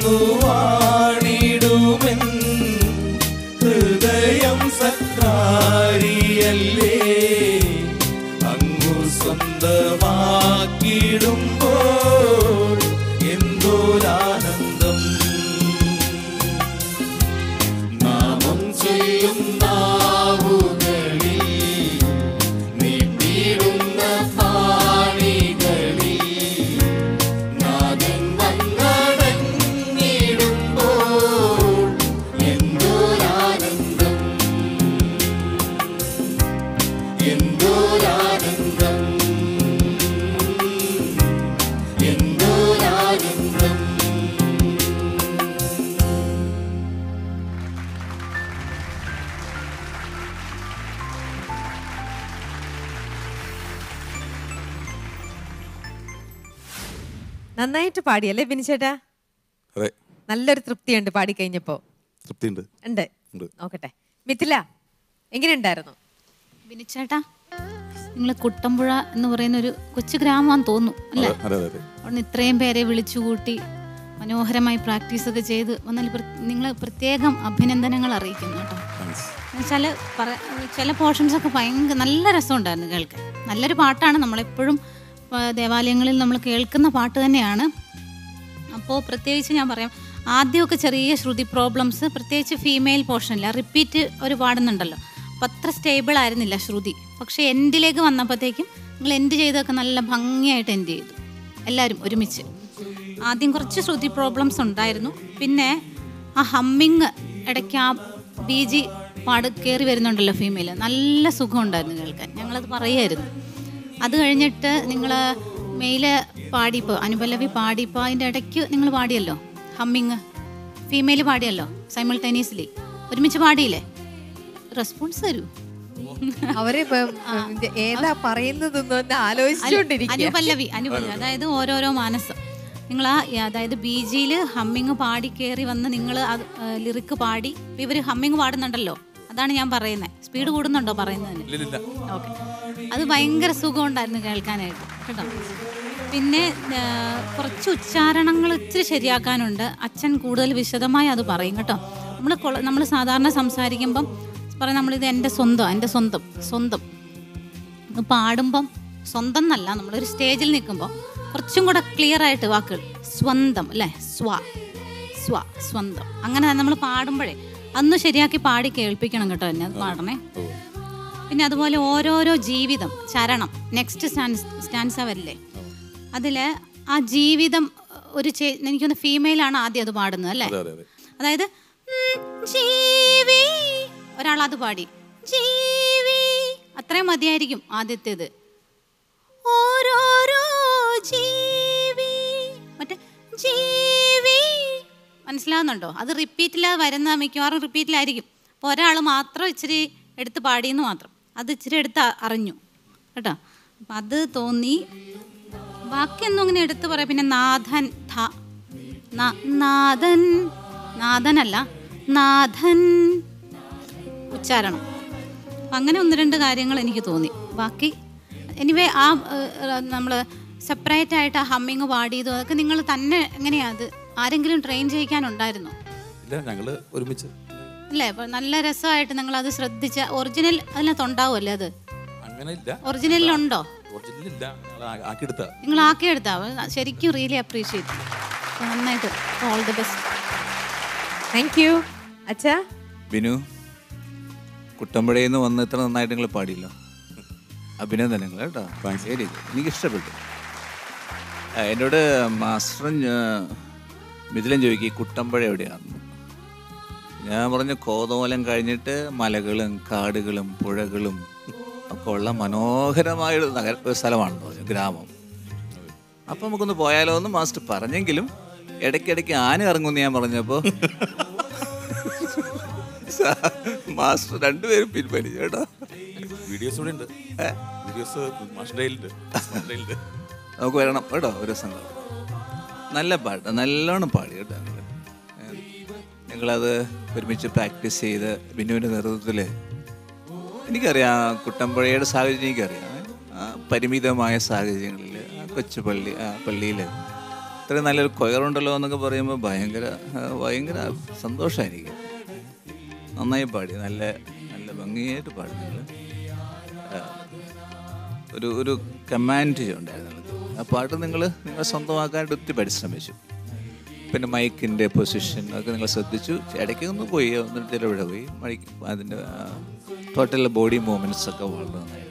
വന്നു വാണിടുമെൻ ഹൃദയം സത്കാരിയല്ലേ അങ്ങു സ്വന്തമാക്കിടുമ്പോൾ എന്തോരാനന്ദം നാമം ചൊല്ലും നാവുകളിൽ നീട്ടിയിടുന്ന പാണികളിൽ നാഥൻ വന്നടങ്ങിടുമ്പോൾ എന്തോരാനന്ദം എന്തോരാനന്ദം എന്തോരാനന്ദം നന്നായിട്ട് പാടിയല്ലേ ബിനിച്ചേട്ടാ അതെ നല്ലൊരു തൃപ്തിയുണ്ട് പാടിക്കഴിഞ്ഞപ്പോ തൃപ്തിയുണ്ട് ഉണ്ട് ഉണ്ട്. നോക്കട്ടെ മിഥില എങ്ങനെയുണ്ടായിരുന്നു ബിനിച്ചേട്ടാ നിങ്ങൾ കുട്ടമ്പുഴ എന്ന് പറയുന്ന ഒരു കൊച്ചു ഗ്രാമമാണെന്ന് തോന്നുന്നു അല്ലേ അതെ അതെ അതെ അവിടുന്ന് ഇത്രയും പേരെ വിളിച്ചുകൂട്ടി മനോഹരമായി പ്രാക്ടീസ് ഒക്കെ ചെയ്ത് വന്നാൽ നിങ്ങൾ പ്രത്യേകം അഭിനന്ദനങ്ങൾ അറിയിക്കുന്നു കേട്ടോ താങ്ക്സ് ചില പറ ചില പോർഷൻസ് ഒക്കെ ഭയങ്കര നല്ല രസമുണ്ടായിരുന്നു കേൾക്കാൻ നല്ലൊരു പാട്ടാണ് നമ്മളെപ്പോഴും ആ, ദേവാലയങ്ങളിൽ നമ്മൾ കേൾക്കുന്ന പാട്ട് തന്നെയാണ് അപ്പോൾ പ്രത്യേകിച്ച് ഞാൻ പറയാം ആദ്യമൊക്കെ ചെറിയ ശ്രുതി പ്രോബ്ലംസ് പ്രത്യേകിച്ച് ഫീമെയിൽ പോർഷനിൽ റിപ്പീറ്റ് ഒരു പാടുന്നുണ്ടല്ലോ അപ്പം അത്ര സ്റ്റേബിൾ ആയിരുന്നില്ല ശ്രുതി പക്ഷേ എൻഡിലേക്ക് വന്നപ്പോഴത്തേക്കും നിങ്ങൾ എൻഡ് ചെയ്തൊക്കെ നല്ല ഭംഗിയായിട്ട് എൻഡ് ചെയ്തു എല്ലാവരും ഒരുമിച്ച് ആദ്യം കുറച്ച് ശ്രുതി പ്രോബ്ലംസ് ഉണ്ടായിരുന്നു പിന്നെ ആ ഹമ്മിങ് ഇടയ്ക്ക് ആ ബി ജി പാട് കയറി വരുന്നുണ്ടല്ലോ ഫീമെയിൽ നല്ല സുഖമുണ്ടായിരുന്നു കേൾക്കാൻ ഞങ്ങളത് പറയായിരുന്നു അത് കഴിഞ്ഞിട്ട് നിങ്ങൾ മെയില് പാടിപ്പോൾ അനുപല്ലവി പാടിപ്പോൾ അതിൻ്റെ ഇടയ്ക്ക് നിങ്ങൾ പാടിയല്ലോ ഹമ്മിങ് ഫീമെയിൽ പാടിയല്ലോ സൈമിൾട്ടേനിയസ്ലി ഒരുമിച്ച് പാടിയില്ലേ റെസ്പോൺസ് തരൂ അവരെ ഇപ്പൊ, ഇത് ഏതാ പറയുന്നതെന്ന് ആലോചിച്ചുകൊണ്ടിരിക്കുക അനുപല്ലവി അനുപല്ലവി അതായത് ഓരോരോ മാനസം നിങ്ങൾ ആ അതായത് ബി ജിയിൽ ഹമ്മിങ് പാടി കയറി വന്ന് നിങ്ങൾ ലിറിക്ക് പാടി ഇപ്പം ഇവർ ഹമ്മിങ് പാടുന്നുണ്ടല്ലോ അതാണ് ഞാൻ പറയുന്നത് സ്പീഡ് കൂടുന്നുണ്ടോ പറയുന്നതിന് ഇല്ലില്ല ഓക്കെ അത് ഭയങ്കര സുഖമുണ്ടായിരുന്നു കേൾക്കാനായിട്ട് കേട്ടോ പിന്നെ ആ, കുറച്ച് ഉച്ചാരണങ്ങൾ ഇച്ചിരി ശരിയാക്കാനുണ്ട് അച്ഛൻ കൂടുതൽ വിശദമായി അത് പറയും കേട്ടോ നമ്മൾ നമ്മൾ സാധാരണ സംസാരിക്കുമ്പം പറയും നമ്മളിത് എൻ്റെ സ്വന്തം എൻ്റെ സ്വന്തം സ്വന്തം ഇത് പാടുമ്പം സ്വന്തം എന്നല്ല നമ്മളൊരു സ്റ്റേജിൽ നിൽക്കുമ്പോൾ കുറച്ചും കൂടെ ക്ലിയർ ആയിട്ട് വാക്കുകൾ സ്വന്തം അല്ലേ സ്വ സ്വ സ്വന്തം അങ്ങനെ നമ്മൾ പാടുമ്പോഴേ അന്ന് ശരിയാക്കി പാടി കേൾപ്പിക്കണം കേട്ടോ എന്നെ അത് പാടണേ പിന്നെ അതുപോലെ ഓരോരോ ജീവിതം ചരണം നെക്സ്റ്റ് സ്റ്റാൻസ് സ്റ്റാൻസ വരില്ലേ അതിൽ ആ ജീവിതം ഒരു ചേ എനിക്കൊന്ന് ഫീമെയിലാണ് ആദ്യം അത് പാടുന്നത് അല്ലേ അതെ അതെ അതെ അതായത് ഉം, ജീവി ഒരാൾ അത് പാടി ജീവി അത്രയും മതിയായിരിക്കും ആദ്യത്തേത് ഓരോരോ ജീവി മറ്റേ ജീവി മനസ്സിലാവുന്നുണ്ടോ അത് റിപ്പീറ്റിലാ വരുന്ന മിക്കവാറും റിപ്പീറ്റിലായിരിക്കും അപ്പോൾ ഒരാൾ മാത്രം ഇച്ചിരി എടുത്ത് പാടിയെന്ന് മാത്രം അത് ഇച്ചിരി എടുത്ത് അ- അറിഞ്ഞു കേട്ടോ അപ്പം അത് തോന്നി ബാക്കിയൊന്നും അങ്ങനെ എടുത്ത് പറയാം പിന്നെ നാഥൻ ധ ന- നാഥൻ നാഥനല്ല നാഥൻ ഉച്ചാരണം അപ്പം അങ്ങനെ ഒന്ന് രണ്ട് കാര്യങ്ങൾ എനിക്ക് തോന്നി ബാക്കി എനിവേ ആ നമ്മൾ സെപ്പറേറ്റ് ആയിട്ട് ആ ഹമ്മിങ് പാടിയതും അതൊക്കെ നിങ്ങൾ തന്നെ എങ്ങനെയാ അത് ആരെങ്കിലും ട്രെയിൻ ചെയ്യിക്കാനുണ്ടായിരുന്നോ ഇല്ല ഞങ്ങള് ഒരുമിച്ച് അല്ലേ അപ്പോൾ നല്ല രസമായിട്ട് നിങ്ങൾ അത് ശ്രദ്ധിച്ച ഒറിജിനൽ അതിനകത്ത് ഉണ്ടാവുമല്ലേ അത് അങ്ങനെ ഇല്ല ഒറിജിനലിലുണ്ടോ ഒറിജിനൽ ഇല്ല ഞങ്ങൾ ആ- ആക്കിയെടുത്ത നിങ്ങൾ ആക്കിയെടുത്താ ശരിക്കും റിയലി അപ്രീഷിയേറ്റ് നന്നായിട്ട് all the best thank you അച്ഛാ ബിനു കുട്ടമ്പുഴയിൽ നിന്ന് വന്ന് ഇത്ര നന്നായിട്ട് നിങ്ങൾ പാടിയല്ലോ അഭിനന്ദനങ്ങൾ കേട്ടോ ശരി എനിക്ക് ഇഷ്ടപ്പെട്ടു ആ, എന്നോട് മാസ്റ്ററും ഞാ- മിഥിലൻ ചോദിക്കും കുട്ടമ്പുഴ എവിടെയാണെന്ന് ഞാൻ പറഞ്ഞു കോതോലം കഴിഞ്ഞിട്ട് മലകളും കാടുകളും പുഴകളും ഒക്കെ ഉള്ള മനോഹരമായ ഒരു നഗര ഒരു സ്ഥലമാണെന്ന് പറഞ്ഞു ഗ്രാമം അപ്പം നമുക്കൊന്ന് പോയാലോ എന്ന് മാസ്റ്റർ പറഞ്ഞെങ്കിലും ഇടയ്ക്കിടയ്ക്ക് ആന ഇറങ്ങുമെന്ന് ഞാൻ പറഞ്ഞപ്പോൾ മാസ്റ്റർ രണ്ടുപേരും പിൻവലിച്ചു കേട്ടോ വീഡിയോസ് ഇവിടെ ഉണ്ട് വീഡിയോസ് മാഷിൻ്റെ കയ്യിലുണ്ട് മാഷിൻ്റെ കയ്യിലുണ്ട് നമുക്ക് വരണം കേട്ടോ ഒരു സംഘം നല്ല പാട്ട് നല്ലോണം പാടി കേട്ടോ നിങ്ങള്. ഏ, നിങ്ങളത് ഒരുമിച്ച് പ്രാക്ടീസ് ചെയ്ത് ബിന്നുവിൻ്റെ നേതൃത്വത്തിൽ എനിക്കറിയാം കുട്ടമ്പുഴയുടെ സാഹചര്യം എനിക്കറിയാം ഏ. ആ പരിമിതമായ സാഹചര്യങ്ങളിൽ ആ കൊച്ചു പള്ളി ആ പള്ളിയിൽ ഇത്രയും നല്ലൊരു കൊയറുണ്ടല്ലോ എന്നൊക്കെ പറയുമ്പോൾ ഭയങ്കര ആ, ഭയങ്കര സന്തോഷമായിരിക്കും നന്നായി പാടി നല്ല നല്ല ഭംഗിയായിട്ട് പാടി നിങ്ങൾ ഒരു ഒരു കമാൻഡ് ഉണ്ടായിരുന്നു നിങ്ങൾക്ക്. ആ പാട്ട് നിങ്ങൾ നിങ്ങൾ സ്വന്തമാക്കാനായിട്ട് ഒത്തിരി പരിശ്രമിച്ചു പിന്നെ മൈക്കിൻ്റെ പൊസിഷൻ ഒക്കെ നിങ്ങൾ ശ്രദ്ധിച്ചു ഇടയ്ക്ക് ഒന്ന് പോയി ഒന്ന് ചിലവിടെ പോയി മൈക്ക് അതിൻ്റെ ടോട്ടൽ ബോഡി മൂവ്മെൻറ്റ്സ് ഒക്കെ വളരെ നന്നായിരുന്നു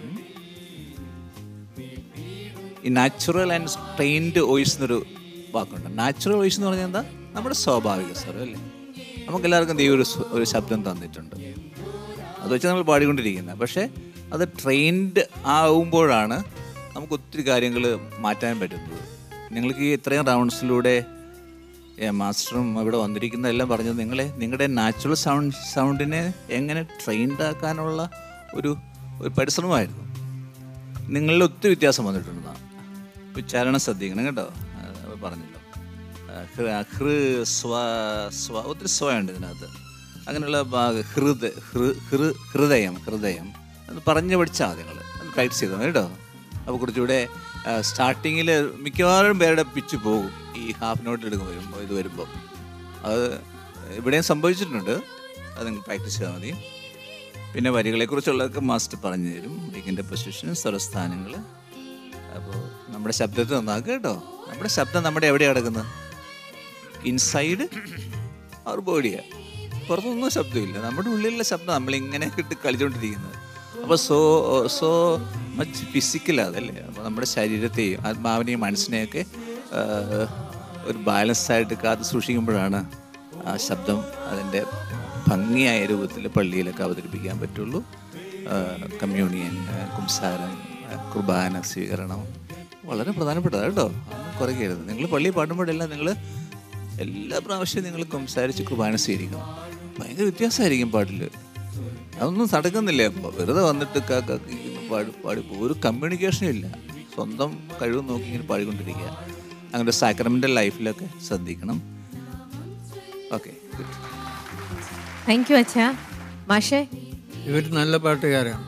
ഈ നാച്ചുറൽ ആൻഡ് ട്രെയിൻഡ് വോയിസ് എന്നൊരു വാക്കുണ്ട് നാച്ചുറൽ വോയിസ് എന്ന് പറഞ്ഞാൽ എന്താ നമ്മുടെ സ്വാഭാവിക സ്വരം അല്ലേ നമുക്ക് എല്ലാവർക്കും ദൈവം ഒരു സ്വ- ഒരു ശബ്ദം തന്നിട്ടുണ്ട് അത് വെച്ച് നമ്മൾ പാടിക്കൊണ്ടിരിക്കുന്നത് പക്ഷേ അത് ട്രെയിൻഡ് ആവുമ്പോഴാണ് നമുക്ക് ഒത്തിരി കാര്യങ്ങൾ മാറ്റാൻ പറ്റുന്നത് നിങ്ങൾക്ക് ഈ ഇത്രയും റൗണ്ട്സിലൂടെ ഏ, മാസ്റ്ററും ഇവിടെ വന്നിരിക്കുന്നതെല്ലാം പറഞ്ഞത് നിങ്ങളെ നിങ്ങളുടെ നാച്ചുറൽ സൗണ്ട് സൗണ്ടിനെ എങ്ങനെ ട്രെയിൻഡ് ആക്കാനുള്ള ഒരു ഒരു പരിശ്രമമായിരുന്നു നിങ്ങളിൽ ഒത്തിരി വ്യത്യാസം വന്നിട്ടുണ്ടെന്നാണ് ഉച്ചാരണം ശ്രദ്ധിക്കണം കേട്ടോ അത് പറഞ്ഞല്ലോ ആ, ഹൃ ഹൃ സ്വ സ്വ ഒത്തിരി സ്വയുണ്ട് ഇതിനകത്ത് അങ്ങനെയുള്ള ഭാഗ ഹൃദ ഹൃ ഹൃ ഹൃദയം ഹൃദയം അത് പറഞ്ഞു പഠിച്ചാൽ നിങ്ങൾ അത് പ്രാക്ടീസ് ചെയ്താൽ മതി കേട്ടോ അപ്പോൾ കുറച്ചുകൂടെ സ്റ്റാർട്ടിങ്ങിൽ മിക്കവാറും പേരുടെ പിച്ച് പോകും ഈ ഹാഫ് നോട്ട് എടുക്കുമ്പോൾ വരുമ്പോൾ ഇത് വരുമ്പോൾ അത് ഇവിടെയും സംഭവിച്ചിട്ടുണ്ട് അത് നിങ്ങൾ പ്രാക്ടീസ് ചെയ്താൽ മതി പിന്നെ വരികളെക്കുറിച്ചുള്ളതൊക്കെ മാസ്റ്റർ പറഞ്ഞു തരും മൈക്കിൻ്റെ പൊസിഷൻ സ്വരസ്ഥാനങ്ങൾ അപ്പോൾ നമ്മുടെ ശബ്ദത്തെ നന്നാക്കുക കേട്ടോ നമ്മുടെ ശബ്ദം നമ്മുടെ എവിടെയാണ് കിടക്കുന്നത് ഇൻസൈഡ് അവർ ബോഡിയാണ് പുറത്തൊന്നും ശബ്ദമില്ല നമ്മുടെ ഉള്ളിലുള്ള ശബ്ദം നമ്മളിങ്ങനെ ഇട്ട് കളിച്ചുകൊണ്ടിരിക്കുന്നത് അപ്പോൾ സോ സോ മച്ച് ഫിസിക്കലാണ് അതല്ലേ അപ്പോൾ നമ്മുടെ ശരീരത്തെയും ആത്മാവിനെയും മനസ്സിനെയൊക്കെ ആ, ഒരു ബാലൻസ് ആയിട്ട് കാത്തു സൂക്ഷിക്കുമ്പോഴാണ് ആ ശബ്ദം അതിൻ്റെ ഭംഗിയായ രൂപത്തിൽ പള്ളിയിലൊക്കെ അവതരിപ്പിക്കാൻ പറ്റുള്ളൂ കമ്മ്യൂണിയൻ കുംസാരം ആ, കുർബാന സ്വീകരണം വളരെ പ്രധാനപ്പെട്ടതാണ് കേട്ടോ അതൊന്നും കുറയ്ക്കരുത് നിങ്ങൾ പള്ളി പാടുമ്പോഴെല്ലാം നിങ്ങൾ എല്ലാ പ്രാവശ്യവും നിങ്ങൾ സംസാരിച്ച് കുർബാന സ്വീകരിക്കണം ഭയങ്കര വ്യത്യാസമായിരിക്കും പാട്ടിൽ അതൊന്നും നടക്കുന്നില്ല അപ്പോൾ വെറുതെ വന്നിട്ട് കാ കാ കീ എന്ന് പാടി പാടി പോകും. ഒരു കമ്മ്യൂണിക്കേഷനും ഇല്ല സ്വന്തം കഴിവ് നോക്കി ഇങ്ങനെ പാടിക്കൊണ്ടിരിക്കുക അങ്ങനെ സാക്രമെൻ്റൽ ലൈഫിലൊക്കെ ശ്രദ്ധിക്കണം ഓക്കെ ഗുഡ് താങ്ക് യു അച്ഛാ മാഷേ ഇവർ നല്ല പാട്ടുകാരാണ്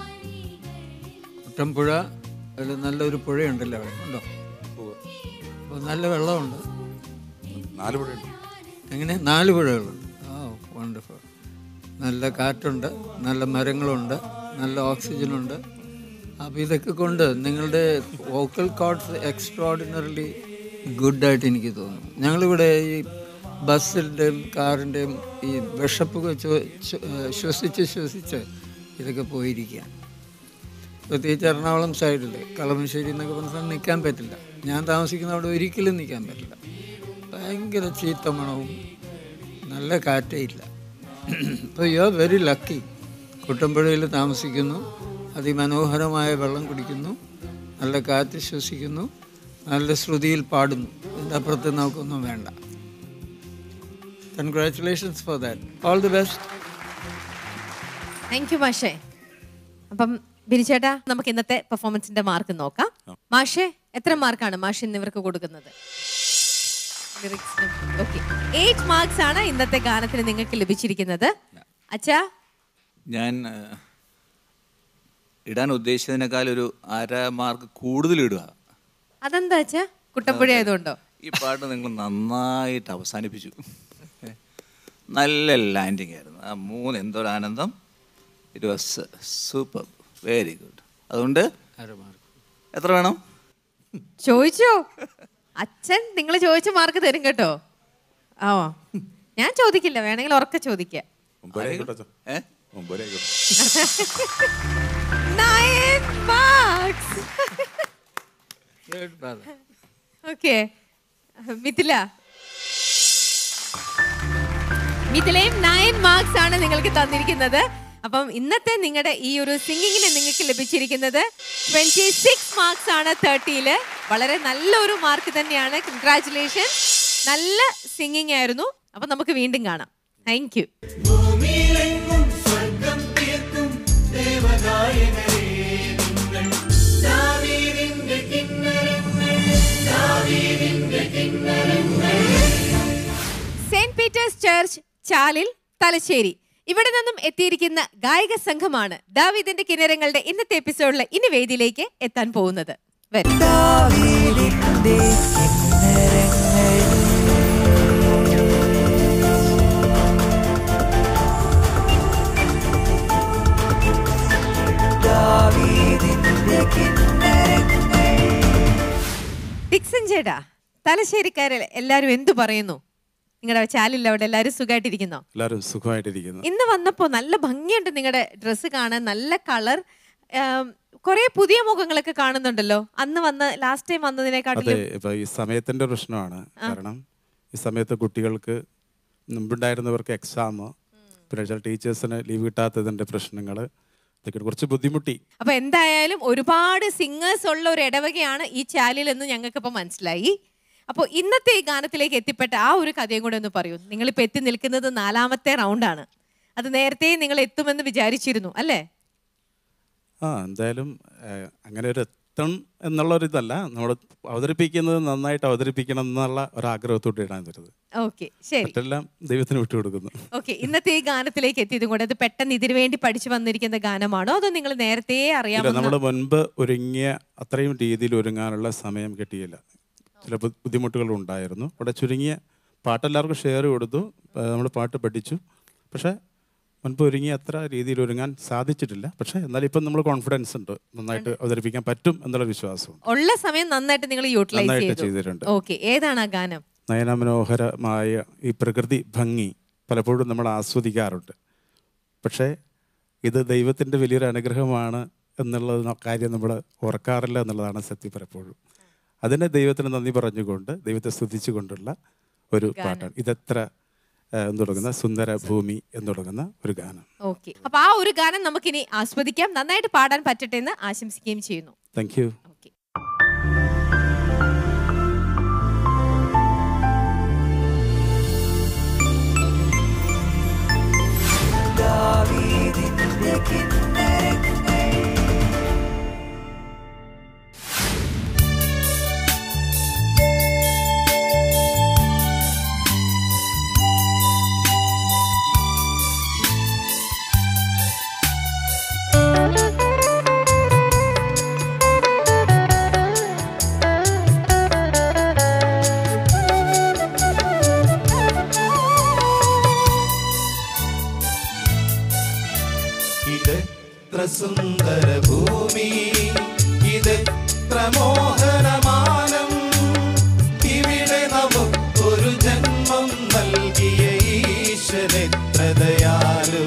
കുട്ടമ്പുഴ അതിൽ നല്ലൊരു പുഴയുണ്ടല്ലോ അവിടെ ഉണ്ടോ അപ്പോൾ നല്ല വെള്ളമുണ്ട് നാല് പുഴയുണ്ട് അങ്ങനെ നാല് പുഴകളുണ്ട് ആ വണ്ടർഫുൾ നല്ല കാറ്റുണ്ട് നല്ല മരങ്ങളുണ്ട് നല്ല ഓക്സിജനുണ്ട് അപ്പോൾ ഇതൊക്കെ കൊണ്ട് നിങ്ങളുടെ വോക്കൽ കോഡ്സ് എക്സ്ട്രോഡിനറിലി ഗുഡായിട്ട് എനിക്ക് തോന്നുന്നു ഞങ്ങളിവിടെ ഈ ബസ്സിൻ്റെയും കാറിൻ്റെയും ഈ വിഷപ്പൊക്കെ ചോ- ചോ- ശ്വസിച്ച് ശ്വസിച്ച് ഇതൊക്കെ പോയിരിക്കുക പ്രത്യേകിച്ച് എറണാകുളം സൈഡിൽ കളമശ്ശേരി എന്നൊക്കെ പറഞ്ഞ സ്ഥലം നിൽക്കാൻ പറ്റില്ല ഞാൻ താമസിക്കുന്ന അവിടെ ഒരിക്കലും നിൽക്കാൻ പറ്റില്ല ഭയങ്കര ചീത്ത മണവും നല്ല കാറ്റേ ഇല്ല അപ്പോൾ യു ആർ വെരി ലക്കി കുട്ടമ്പുഴയിൽ താമസിക്കുന്നു അതിമനോഹരമായ വെള്ളം കുടിക്കുന്നു നല്ല കാറ്റ് ശ്വസിക്കുന്നു നല്ല ശ്രുതിയിൽ പാടുന്നു ഇതിൻ്റെ അപ്പുറത്ത് നമുക്കൊന്നും വേണ്ട congratulations for that all the best thank you മാഷേ അപ്പം ബിനിച്ചേട്ടാ നമുക്ക് ഇന്നത്തെ പെർഫോമൻസിന്റെ മാർക്ക് നോക്കാം മാഷേ എത്ര മാർക്കാണ് മാഷ് ഇന്ന് ഇവർക്ക് കൊടുക്കുന്നത് ഓക്കെ എയ്റ്റ് മാർക്സ് ആണ് ഇന്നത്തെ ഗാനത്തിന് നിങ്ങൾക്ക് ലഭിച്ചിരിക്കുന്നത് അച്ഛാ ഞാൻ ആ, ഇടാൻ ഉദ്ദേശിച്ചതിനേക്കാൾ ഒരു അര മാർക്ക് കൂടുതൽ ഇടുക അതെന്താ അച്ഛാ കുട്ടമ്പുഴ ആയതുകൊണ്ടോ ഈ പാട്ട് നിങ്ങൾ നന്നായിട്ട് അവസാനിപ്പിച്ചു നല്ല ലാൻഡിങ് ആയിരുന്നു ആ മൂന്ന് എന്തൊരു ആനന്ദം it was super very good അതുകൊണ്ട് എത്ര വേണം ചോദിച്ചോ അച്ഛൻ നിങ്ങൾ ചോദിച്ച മാർക്ക് തരും കേട്ടോ ആ ഞാൻ ചോദിക്കില്ല വേണമെങ്കിൽ ഉറക്കെ ചോദിക്കാം ഒമ്പത് ആയിക്കോട്ടെ അച്ഛാ. ഏ ഒമ്പത് ആയിക്കോട്ടെ Nine marks. ഓക്കെ മിഥില മിഥിലയും നയൻ മാർക്സ് ആണ് നിങ്ങൾക്ക് തന്നിരിക്കുന്നത് അപ്പം ഇന്നത്തെ നിങ്ങളുടെ ഈ ഒരു സിംഗിങ്ങിന് നിങ്ങൾക്ക് ലഭിച്ചിരിക്കുന്നത് ട്വന്റി സിക്സ് മാർക്സ് ആണ് തേർട്ടിയില് വളരെ നല്ലൊരു മാർക്ക് തന്നെയാണ് കൺഗ്രാറ്റുലേഷൻ നല്ല സിംഗിങ് ആയിരുന്നു അപ്പൊ നമുക്ക് വീണ്ടും കാണാം താങ്ക് യു ഭൂമിയിലെങ്ങും സ്വർഗം തീർക്കും ദേവനായകരേ നിങ്ങൾ ദാവീദിന്റെ കിന്നരങ്ങൾ ദാവീദിന്റെ കിന്നരങ്ങൾ Saint Peter's Church Chalil Thalassery ഇവിടെ നിന്നും എത്തിയിരിക്കുന്ന ഗായക സംഘമാണ് ദാവീദിന്റെ കിന്നരങ്ങളുടെ ഇന്നത്തെ എപ്പിസോഡിൽ ഇനി വേദിയിലേക്ക് എത്താൻ പോകുന്നത് വരും ദാവീദിന്റെ കിന്നരങ്ങൾ ജിതിൻ ചേട്ടാ തലശ്ശേരിക്കാരെ എല്ലാരും എന്തു പറയുന്നു നിങ്ങളുടെ ചാലിൽ അവിടെ എല്ലാരും സുഖമായിട്ടിരിക്കുന്നോ എല്ലാവരും സുഖമായിട്ടിരിക്കുന്നു ഇന്ന് വന്നപ്പോ നല്ല ഭംഗിയുണ്ട് നിങ്ങളുടെ ഡ്രസ്സ് കാണാൻ നല്ല കളർ കുറെ പുതിയ മുഖങ്ങളൊക്കെ കാണുന്നുണ്ടല്ലോ അന്ന് വന്ന ലാസ്റ്റ് ടൈം അതെ വന്നതിനെക്കാട്ടിലും ഇപ്പൊ ഈ സമയത്തിന്റെ പ്രശ്നമാണ് കാരണം ഈ സമയത്ത് കുട്ടികൾക്ക് മുമ്പുണ്ടായിരുന്നവർക്ക് എക്സാം പിന്നെ ചില ടീച്ചേഴ്സിന് ലീവ് കിട്ടാത്തതിന്റെ പ്രശ്നങ്ങൾ ഇതൊക്കെ കുറച്ച് ബുദ്ധിമുട്ടി അപ്പൊ എന്തായാലും ഒരുപാട് സിംഗേഴ്സ് ഉള്ള ഒരു ഇടവകയാണ് ഈ ചാലിൽ എന്ന് ഞങ്ങൾക്ക് ഇപ്പൊ മനസ്സിലായി അപ്പോൾ ഇന്നത്തെ ഈ ഗാനത്തിലേക്ക് എത്തിപ്പെട്ട ആ ഒരു കഥയും കൂടെ ഒന്ന് പറയൂ നിങ്ങളിപ്പോൾ എത്തി നിൽക്കുന്നത് നാലാമത്തെ റൗണ്ടാണ് അത് നേരത്തെ നിങ്ങൾ എത്തുമെന്ന് വിചാരിച്ചിരുന്നു അല്ലേ ആ എന്തായാലും ഏഹ്, അങ്ങനെ ഒരു എത്തണം എന്നുള്ള ഒരു ഇതല്ല നമ്മൾ അവതരിപ്പിക്കുന്നത് നന്നായിട്ട് അവതരിപ്പിക്കണം എന്നുള്ള ഒരു ആഗ്രഹത്തോടെ ഇടാൻ തരുന്നത് ഓക്കെ ശരി മറ്റെല്ലാം ദൈവത്തിന് വിട്ടുകൊടുക്കുന്നു ഓക്കെ ഇന്നത്തെ ഈ ഗാനത്തിലേക്ക് എത്തിയതും കൂടെ അത് പെട്ടെന്ന് ഇതിനു വേണ്ടി പഠിച്ചു വന്നിരിക്കുന്ന ഗാനമാണോ അതോ നിങ്ങൾ നേരത്തെ ഇല്ല അറിയാമെന്ന് നമ്മൾ മുൻപ് ഒരുങ്ങിയ അത്രയും രീതിയിൽ ഒരുങ്ങാനുള്ള സമയം കിട്ടിയില്ല ചില ബു- ബുദ്ധിമുട്ടുകൾ ഉണ്ടായിരുന്നു അവിടെ ചുരുങ്ങിയ പാട്ടെല്ലാവർക്കും ഷെയർ കൊടുത്തു നമ്മൾ പാട്ട് പഠിച്ചു പക്ഷേ മുൻപ് ഒരുങ്ങിയ അത്ര രീതിയിൽ ഒരുങ്ങാൻ സാധിച്ചിട്ടില്ല പക്ഷേ എന്നാലും ഇപ്പം നമ്മൾ കോൺഫിഡൻസ് ഉണ്ട് നന്നായിട്ട് അവതരിപ്പിക്കാൻ പറ്റും എന്നുള്ള വിശ്വാസമുണ്ട് ഉള്ള സമയം നന്നായിട്ട് നിങ്ങൾ യൂട്ടിലൈസ് നന്നായിട്ട് ചെയ്തു ചെയ്തിട്ടുണ്ട് ഓക്കെ ഏതാണ് ആ ഗാനം നയനമനോഹരമായ ഈ പ്രകൃതി ഭംഗി പലപ്പോഴും നമ്മൾ ആസ്വദിക്കാറുണ്ട് പക്ഷേ ഇത് ദൈവത്തിൻ്റെ വലിയൊരു അനുഗ്രഹമാണ് എന്നുള്ളത് ന- കാര്യം നമ്മൾ ഓർക്കാറില്ല എന്നുള്ളതാണ് സത്യം പലപ്പോഴും അതിനെ ദൈവത്തിന് നന്ദി പറഞ്ഞുകൊണ്ട് ദൈവത്തെ സ്തുതിച്ചുകൊണ്ടുള്ള ഒരു പാട്ടാണ് ഇതെത്ര ആ, എന്ന് തുടങ്ങുന്ന സുന്ദര ഭൂമി എന്ന് തുടങ്ങുന്ന ഒരു ഗാനം ഓക്കെ അപ്പൊ ആ ഒരു ഗാനം നമുക്കിനി ആസ്വദിക്കാം നന്നായിട്ട് പാടാൻ പറ്റട്ടെ എന്ന് ആശംസിക്കുകയും ചെയ്യുന്നു താങ്ക് യു ഓക്കെ ഇതെത്ര സുന്ദര ഭൂമി ഇതെത്ര മോഹനമാനം ഇവിടെ നമുക്കൊരു ജന്മം നൽകിയ ഈശ്വരെത്ര ദയാലു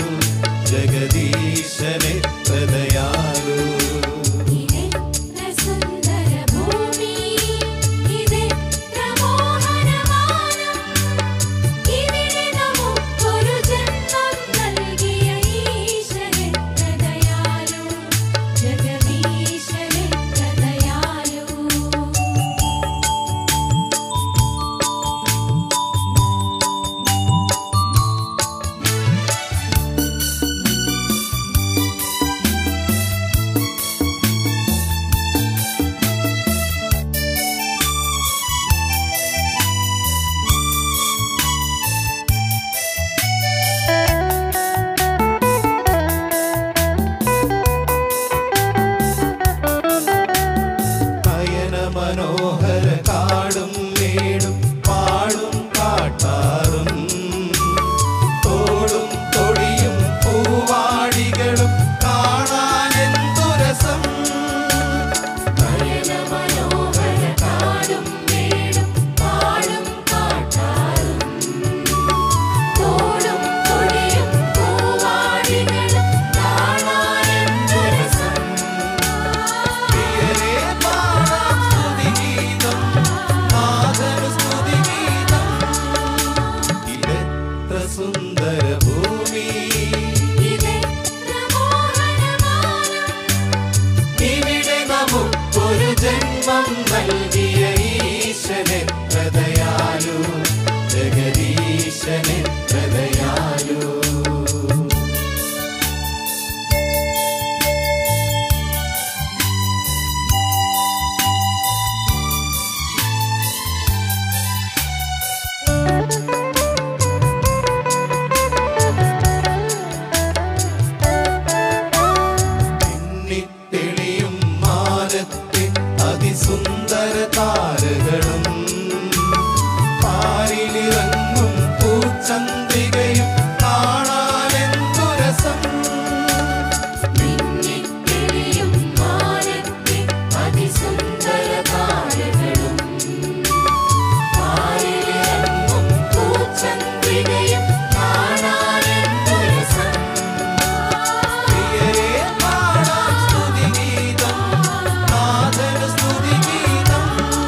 ജഗദീശനെത്ര ദയാലു ഇതെത്ര സുന്ദര ഭൂമി ഇതെത്ര മോഹനമാനം ഇവിടെ നമുക്കൊരു ജന്മം നൽകിയ ഈശ്വരെത്ര ദയാലു ജഗദീശനെത്ര ദയാലു നയന മനോഹര കാടും മേടും പാടും കാട്ടാറും തോടും തൊടിയും പൂവാടികളും കാണാൻ എന്തു രസം നയന മനോഹര കാടും മേടും പാടും കാട്ടാറും തോടും തൊടിയും പൂവാടികളും കാണാനെന്തു രസം പ്രിയരേ പാടാം സ്തുതിഗീതം നാഥനു സ്തുതിഗീതം ഇതെത്ര സുന്ദര ഭൂമി ഇതെത്ര മോഹനമാനം ഇവിടെ നമുക്കൊരു ജന്മം നൽകിയ ഈശ്വരെത്ര ദയാലു ജഗദീശനെത്ര ദയാലു തെളിയും മാനത്തെ അതിസുന്ദര താരകളും പാരിലിറങ്ങും പൂച്ചന്ത ഹൃദയം കാണാനെന്തുരസം പ്രിയരെ പാടാം സ്തുതിഗീതം നാഥന് സ്തുതിഗീതം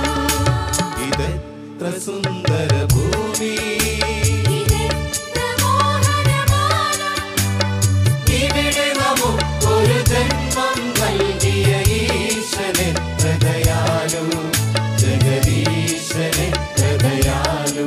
ഇതെത്ര സുന്ദര ഭൂമി ഇതെത്ര മോഹനമാനം ഇവിടെ നമുക്കൊരു ജന്മം നൽകിയ ഈശനെ ഹൃദയാലു ജഗദീശനെ ഹൃദയാലു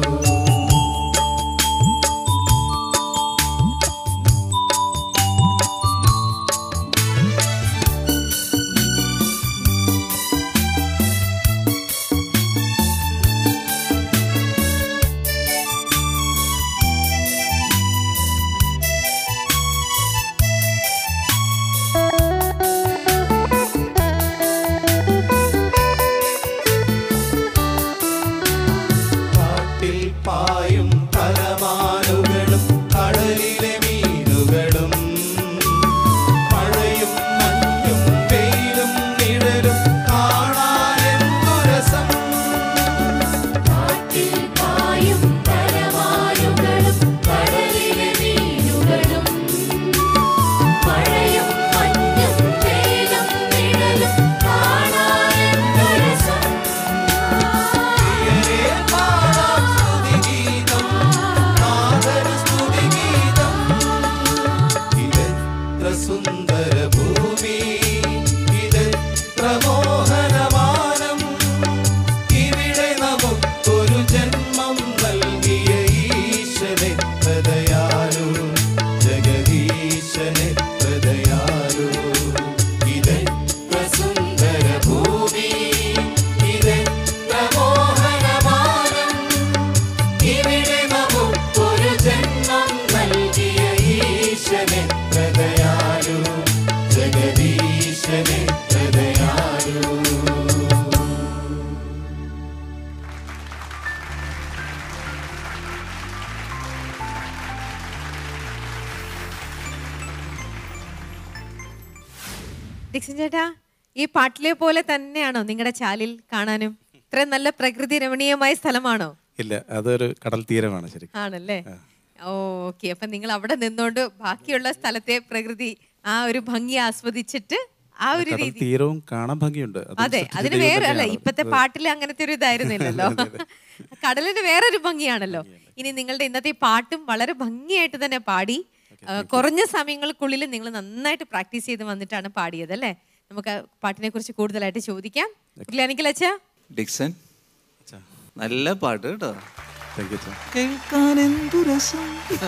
കാട്ടിൽ പായും കലമാനുകളും കടലിലെ മീനുകളും മഴയും മഞ്ഞും വെയിലും നിഴലും കാണാനെന്തുരസം കാറ്റിൽ പായും പരമാരുകളും കടലിലെ മീനുകളും മഴയും മഞ്ഞും വെയിലും നിഴലും കാണാനെന്തുരസം പ്രിയരെ പാടാം സ്തുതിഗീതം നാഥന് സ്തുതിഗീതം ഇതെത്ര സുന്ദര ഭൂമി ഇതെത്ര മോഹനമാനം ഇവിടെ നമുക്കൊരു ജന്മം നൽകിയ ഈശനെ ഹൃദയാലു ജഗദീശനെ ഹൃദയാലു ഇതെത്ര സുന്ദര ഭൂമി ഇതെത്ര മോഹനമാനം ഇവിടെ നമുക്കൊരു ജന്മം നൽകിയ ഈശനെ ഹൃദയാലു ജഗദീശനെ ഹൃദയാലു ഡിക്സൺ ചേട്ടാ ഈ പാട്ടിലെ പോലെ തന്നെയാണോ നിങ്ങളുടെ ചാലിൽ കാണാനും ഇത്രയും നല്ല പ്രകൃതി രമണീയമായ സ്ഥലമാണോ ഇല്ല അതൊരു കടൽ തീരമാണ് ശരിക്കും ആണല്ലേ ഓക്കെ അപ്പൊ നിങ്ങൾ അവിടെ നിന്നോണ്ട് ബാക്കിയുള്ള സ്ഥലത്തെ പ്രകൃതി ആ ഒരു ഭംഗി ആസ്വദിച്ചിട്ട് ആ ഒരു കടൽ രീതി തീരവും കാണാൻ ഭംഗിയുണ്ട് അതും അതെ സൃഷ്ടിച്ച അതിന് ദൈവം വേറെ അല്ല തന്നെയാണ്. ഇപ്പത്തെ പാട്ടിൽ അങ്ങനത്തെ ഒരു ഇതായിരുന്നില്ലല്ലോ കടലിന് വേറൊരു ഭംഗിയാണല്ലോ ഇനി നിങ്ങളുടെ ഇന്നത്തെ ഈ പാട്ടും വളരെ ഭംഗിയായിട്ട് തന്നെ പാടി ആ, കുറഞ്ഞ സമയങ്ങൾക്കുള്ളിൽ നിങ്ങൾ നന്നായിട്ട് പ്രാക്ടീസ് ചെയ്ത് വന്നിട്ടാണ് പാടിയത് അല്ലേ നമുക്ക് ആ പാട്ടിനെ കുറിച്ച് കൂടുതലായിട്ട് ചോദിക്കാം ഉരുളാനിക്കൽ അച്ഛാ ഡിക്സൺ നല്ല പാട്ട് കേട്ടോ Thank you, sir. കേൾക്കാൻ എന്തു രസം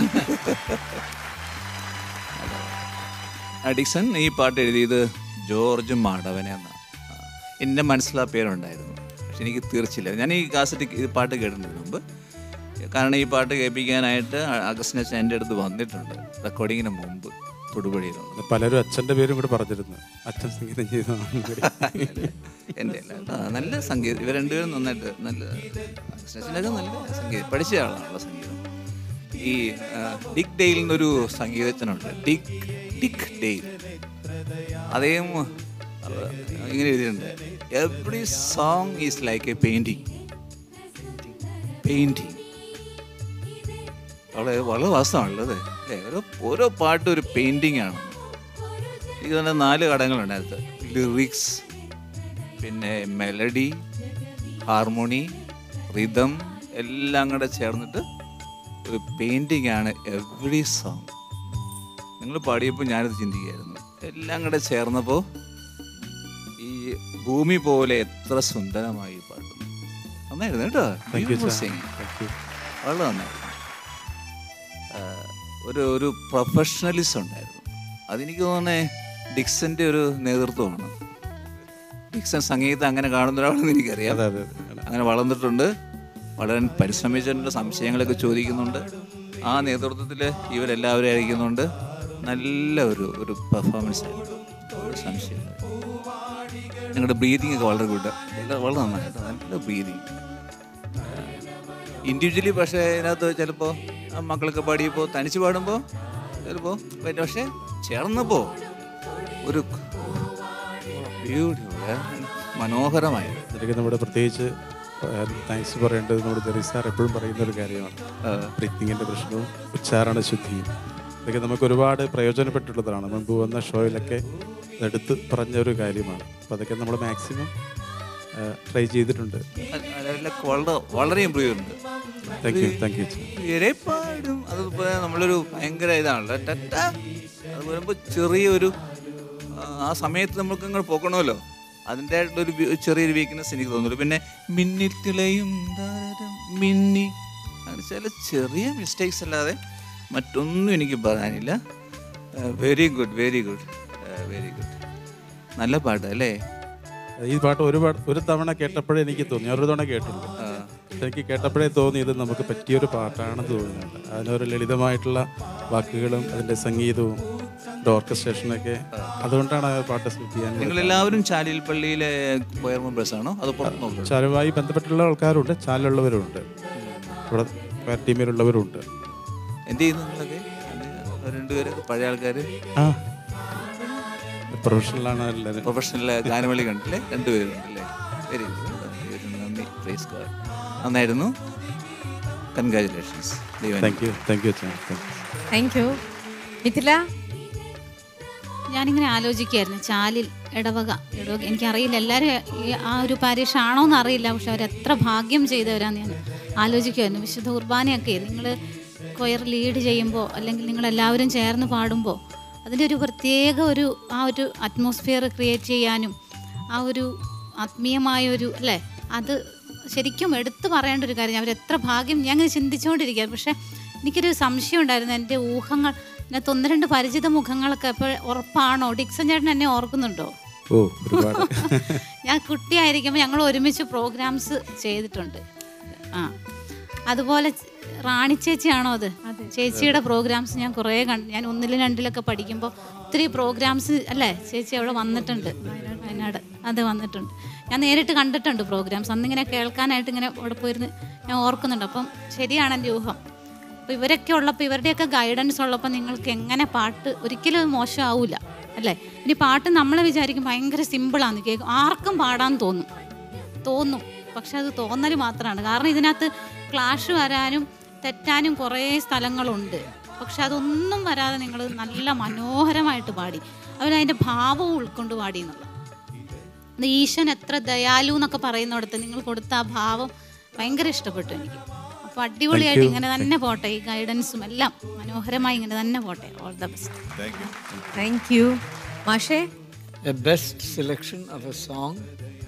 ആ, ഡിക്സൺ ഈ പാട്ട് എഴുതിയത് ജോർജ് മാടവന എന്നാണ് എൻ്റെ മനസ്സിൽ ആ പേരുണ്ടായിരുന്നു പക്ഷെ എനിക്ക് തീർച്ചയില്ല ഞാൻ ഈ കാസറ്റ് ഈ പാട്ട് കേട്ടിട്ടുണ്ട് മുമ്പ് കാരണം ഈ പാട്ട് കേൾപ്പിക്കാനായിട്ട് അഗസ്റ്റിനച്ഛൻ എൻ്റെ അടുത്ത് വന്നിട്ടുണ്ട് റെക്കോർഡിങ്ങിന് മുമ്പ് തൊടുപുഴയിലുണ്ട് പലരും അച്ഛന്റെ പേരും കൂടെ പറഞ്ഞിരുന്നു അച്ഛൻ സംഗീതം ചെയ്തതാണ് കൂടി. എൻ്റെ അല്ല കേട്ടോ നല്ല സംഗീതം ഇവർ രണ്ടുപേരും നന്നായിട്ട് നല്ല അഗസ്റ്റിനച്ഛനൊക്കെ നല്ല സംഗീതം പഠിച്ച ആളാണല്ലോ സംഗീതം ഈ ആ, ഡിക് ഡെയിൽ എന്നൊരു സംഗീതജ്ഞനുണ്ട് ഡിക് ഡിക് ഡെയിൽ അദ്ദേഹം ആ, ഇങ്ങനെ എഴുതിയിട്ടുണ്ട് every song is like a painting painting വളരെ വളരെ വാസ്തവമാണല്ലോ അല്ലേ അല്ലേ ഓരോ ഓരോ പാട്ടും ഒരു പെയിൻറ്റിങ് ആണ് എനിക്ക് തന്നെ നാല് ഘടകങ്ങളുണ്ട് അതിനകത്ത് ലിറിക്സ് പിന്നെ മെലഡി ഹാർമോണി റിതം എല്ലാം കൂടെ ചേർന്നിട്ട് ഒരു പെയിൻറ്റിംഗ് ആണ് എവറി സോങ് നിങ്ങൾ പാടിയപ്പോൾ ഞാനത് ചിന്തിക്കുകയായിരുന്നു എല്ലാം കൂടെ ചേർന്നപ്പോൾ ഈ ഭൂമി പോലെ എത്ര സുന്ദരമായി ഈ പാട്ട് നന്നായിരുന്നു കേട്ടോ Thank you, Beautiful sir. singing. Thank you. വളരെ നന്നായിരുന്നു ആ, ഒരു ഒരു പ്രൊഫഷണലിസം ഉണ്ടായിരുന്നു അതെനിക്ക് തോന്നുന്നേ ഡിക്സന്റെ ഒരു നേതൃത്വമാണ് ഡിക്സൺ സംഗീതം അങ്ങനെ കാണുന്ന ഒരാളെന്ന് എനിക്കറിയാം അതെ അതെ അങ്ങനെ വളർന്നിട്ടുണ്ട് വളരെ പരിശ്രമിച്ചിട്ടുണ്ട് സംശയങ്ങളൊക്കെ ചോദിക്കുന്നുണ്ട് ആ നേതൃത്വത്തിൽ ഇവരെല്ലാവരും അയക്കുന്നുണ്ട് നല്ല ഒരു ഒരു പെർഫോമൻസ് ആയിരുന്നു ഒരു സംശയമില്ല നിങ്ങളുടെ ബ്രീതിങ് ഒക്കെ വളരെ ഗുഡ് വളരെ നന്നായിട്ട് നല്ല ബ്രീതിങ് ഇൻഡിവിജ്വലി പക്ഷേ അതിനകത്ത് ചിലപ്പോൾ മക്കളൊക്കെ പാടിയപ്പോൾ തനിച്ച് പാടുമ്പോൾ ചിലപ്പോൾ പക്ഷേ ചേർന്നപ്പോൾ ഒരു ബ്യൂട്ടിഫുൾ മനോഹരമായി ഇതിലേക്ക് നമ്മുടെ പ്രത്യേകിച്ച് താങ്ക്സ് പറയേണ്ടത് നമ്മുടെ ജെറി സാർ എപ്പോഴും പറയുന്ന ഒരു കാര്യമാണ് ബ്രീത്തിങ്ങിൻ്റെ പ്രശ്നവും ഉച്ചാരണ ശുദ്ധിയും ഇതൊക്കെ നമുക്ക് ഒരുപാട് പ്രയോജനപ്പെട്ടിട്ടുള്ളതാണ് മുൻപ് വന്ന ഷോയിലൊക്കെ എടുത്ത് പറഞ്ഞ ഒരു കാര്യമാണ് അപ്പോൾ അതൊക്കെ നമ്മൾ മാക്സിമം ട്രൈ ചെയ്തിട്ടുണ്ട് അതിലൊക്കെ വളരെ വളരെ ഇമ്പ്രൂവ് ചെയ്തിട്ടുണ്ട് താങ്ക് യു താങ്ക് യു ഇരപ്പാടും അത് നമ്മളൊരു ഭയങ്കര ഇതാണല്ലോ ടട്ട അത് വരുമ്പോൾ ചെറിയൊരു ആ, ആ സമയത്ത് നമുക്ക് ഇങ്ങോട്ട് പോക്കണമല്ലോ അതിൻ്റെ ഒരു വി- ചെറിയൊരു വീക്ക്നെസ് എനിക്ക് തോന്നുന്നു പിന്നെ മിന്നിട്ടിലെയും താരം മിന്നി അങ്ങനെ ചില ചെറിയ മിസ്റ്റേക്സ് അല്ലാതെ മറ്റൊന്നും എനിക്ക് പറയാനില്ല very good very good very good നല്ല പാട്ട് അല്ലേ ഈ പാട്ട് ഒരു പാട്ട് ഒരു തവണ കേട്ടപ്പോഴേ എനിക്ക് തോന്നി ഞാൻ ഒരു തവണ കേട്ടുള്ളൂ പക്ഷെ എനിക്ക് കേട്ടപ്പോഴേ തോന്നി ഇത് നമുക്ക് പറ്റിയൊരു പാട്ടാണെന്ന് തോന്നുന്നുണ്ട് അതിനൊരു ലളിതമായിട്ടുള്ള വാക്കുകളും അതിൻ്റെ സംഗീതവും ഓർക്കസ്ട്രേഷനൊക്കെ അതുകൊണ്ടാണ് ആ പാട്ട് സെലക്ട് ചെയ്യാൻ നിങ്ങൾ എല്ലാവരും ചാലിൽ പള്ളിയിലെ കൊയർ മെമ്പേഴ്സ് ആണോ അത് പുറത്തുനിന്നുള്ളൂ ചാലുമായി ബന്ധപ്പെട്ടുള്ള ആൾക്കാരുണ്ട് ചാലുള്ളവരുണ്ട് ഇവിടെ ടീമിലുള്ളവരുണ്ട് എന്ത് ചെയ്യുന്നു നിങ്ങളൊക്കെ എന്ത് രണ്ടുപേര് പഴയ ആൾക്കാർ ആ പ്രൊഫഷണലാണ് എല്ലാവരും പ്രൊഫഷണൽ ഗാനമേളി കണ്ടില്ലേ രണ്ടുപേരുണ്ടല്ലേ വെരി ഗുഡ് നന്ദി പ്രൈസ് ഗാഡ് നന്നായിരുന്നു congratulations thank you thank you അച്ഛൻ thank you thank you Mithila ഞാനിങ്ങനെ ആലോചിക്കുകയായിരുന്നു ചാലിൽ ഇടവക ഇടവക എനിക്കറിയില്ല എല്ലാവരും ഈ ആ ഒരു പാരീഷ് ആണോ എന്ന് അറിയില്ല പക്ഷെ അവരെത്ര ഭാഗ്യം ചെയ്തവരാന്ന് ഞാൻ ആലോചിക്കുമായിരുന്നു വിശുദ്ധ കുർബാനയൊക്കെ നിങ്ങൾ കൊയർ ലീഡ് ചെയ്യുമ്പോൾ അല്ലെങ്കിൽ നിങ്ങൾ എല്ലാവരും ചേർന്ന് പാടുമ്പോൾ അതിൻ്റെ ഒരു പ്രത്യേക ഒരു ആ ഒരു അറ്റ്മോസ്ഫിയർ ക്രിയേറ്റ് ചെയ്യാനും ആ ഒരു ആത്മീയമായ ഒരു അല്ലേ അത് ശരിക്കും എടുത്തു പറയേണ്ട ഒരു കാര്യം അവരെത്ര ഭാഗ്യം ഞാൻ അങ്ങനെ ചിന്തിച്ചുകൊണ്ടിരിക്കുക പക്ഷേ എനിക്കൊരു സംശയം ഉണ്ടായിരുന്നു എൻ്റെ ഊഹങ്ങൾ ഇതിനകത്ത് ഒന്ന് രണ്ട് പരിചിത മുഖങ്ങളൊക്കെ അപ്പോൾ ഉറപ്പാണോ ഡിക്സൺ ചേട്ടൻ എന്നെ ഓർക്കുന്നുണ്ടോ ഓ ഒരുപാട് ഞാൻ കുട്ടിയായിരിക്കുമ്പോൾ ഞങ്ങൾ ഒരുമിച്ച് പ്രോഗ്രാംസ് ചെയ്തിട്ടുണ്ട് ആ അതുപോലെ ച- റാണി ചേച്ചിയാണോ അത് ചേച്ചിയുടെ പ്രോഗ്രാംസ് ഞാൻ കുറേ കണ്ട് ഞാൻ ഒന്നിലും രണ്ടിലൊക്കെ പഠിക്കുമ്പോൾ ഒത്തിരി പ്രോഗ്രാംസ് അല്ലേ ചേച്ചി അവിടെ വന്നിട്ടുണ്ട് വയനാട് അത് വന്നിട്ടുണ്ട് ഞാൻ നേരിട്ട് കണ്ടിട്ടുണ്ട് പ്രോഗ്രാംസ് അന്നിങ്ങനെ കേൾക്കാനായിട്ട് ഇങ്ങനെ അവിടെ പോയിരുന്ന് ഞാൻ ഓർക്കുന്നുണ്ട് അപ്പം ശരിയാണ് എൻ്റെ ഊഹം അപ്പോൾ ഇവരൊക്കെ ഉള്ളപ്പോൾ ഇവരുടെയൊക്കെ ഗൈഡൻസ് ഉള്ളപ്പോൾ നിങ്ങൾക്ക് എങ്ങനെ പാട്ട് ഒരിക്കലും അത് മോശമാവില്ല അല്ലേ ഇനി പാട്ട് നമ്മൾ വിചാരിക്കും ഭയങ്കര സിമ്പിളാണ് കേൾക്കും ആർക്കും പാടാൻ തോന്നും തോന്നും പക്ഷെ അത് തോന്നൽ മാത്രമാണ് കാരണം ഇതിനകത്ത് ക്ലാഷ് വരാനും തെറ്റാനും കുറേ സ്ഥലങ്ങളുണ്ട് പക്ഷെ അതൊന്നും വരാതെ നിങ്ങൾ നല്ല മനോഹരമായിട്ട് പാടി അവരതിൻ്റെ ഭാവവും ഉൾക്കൊണ്ട് പാടി എന്നുള്ള ഇത് ഈശൻ എത്ര ദയാലു എന്നൊക്കെ പറയുന്നിടത്ത് നിങ്ങൾ കൊടുത്ത ആ ഭാവം ഭയങ്കര ഇഷ്ടപ്പെട്ടു എനിക്ക് അപ്പോൾ അടിപൊളിയായിട്ട് ഇങ്ങനെ തന്നെ പോട്ടെ ഈ ഗൈഡൻസും എല്ലാം മനോഹരമായി ഇങ്ങനെ തന്നെ പോട്ടെ all the best thank you മാഷേ a best selection of a song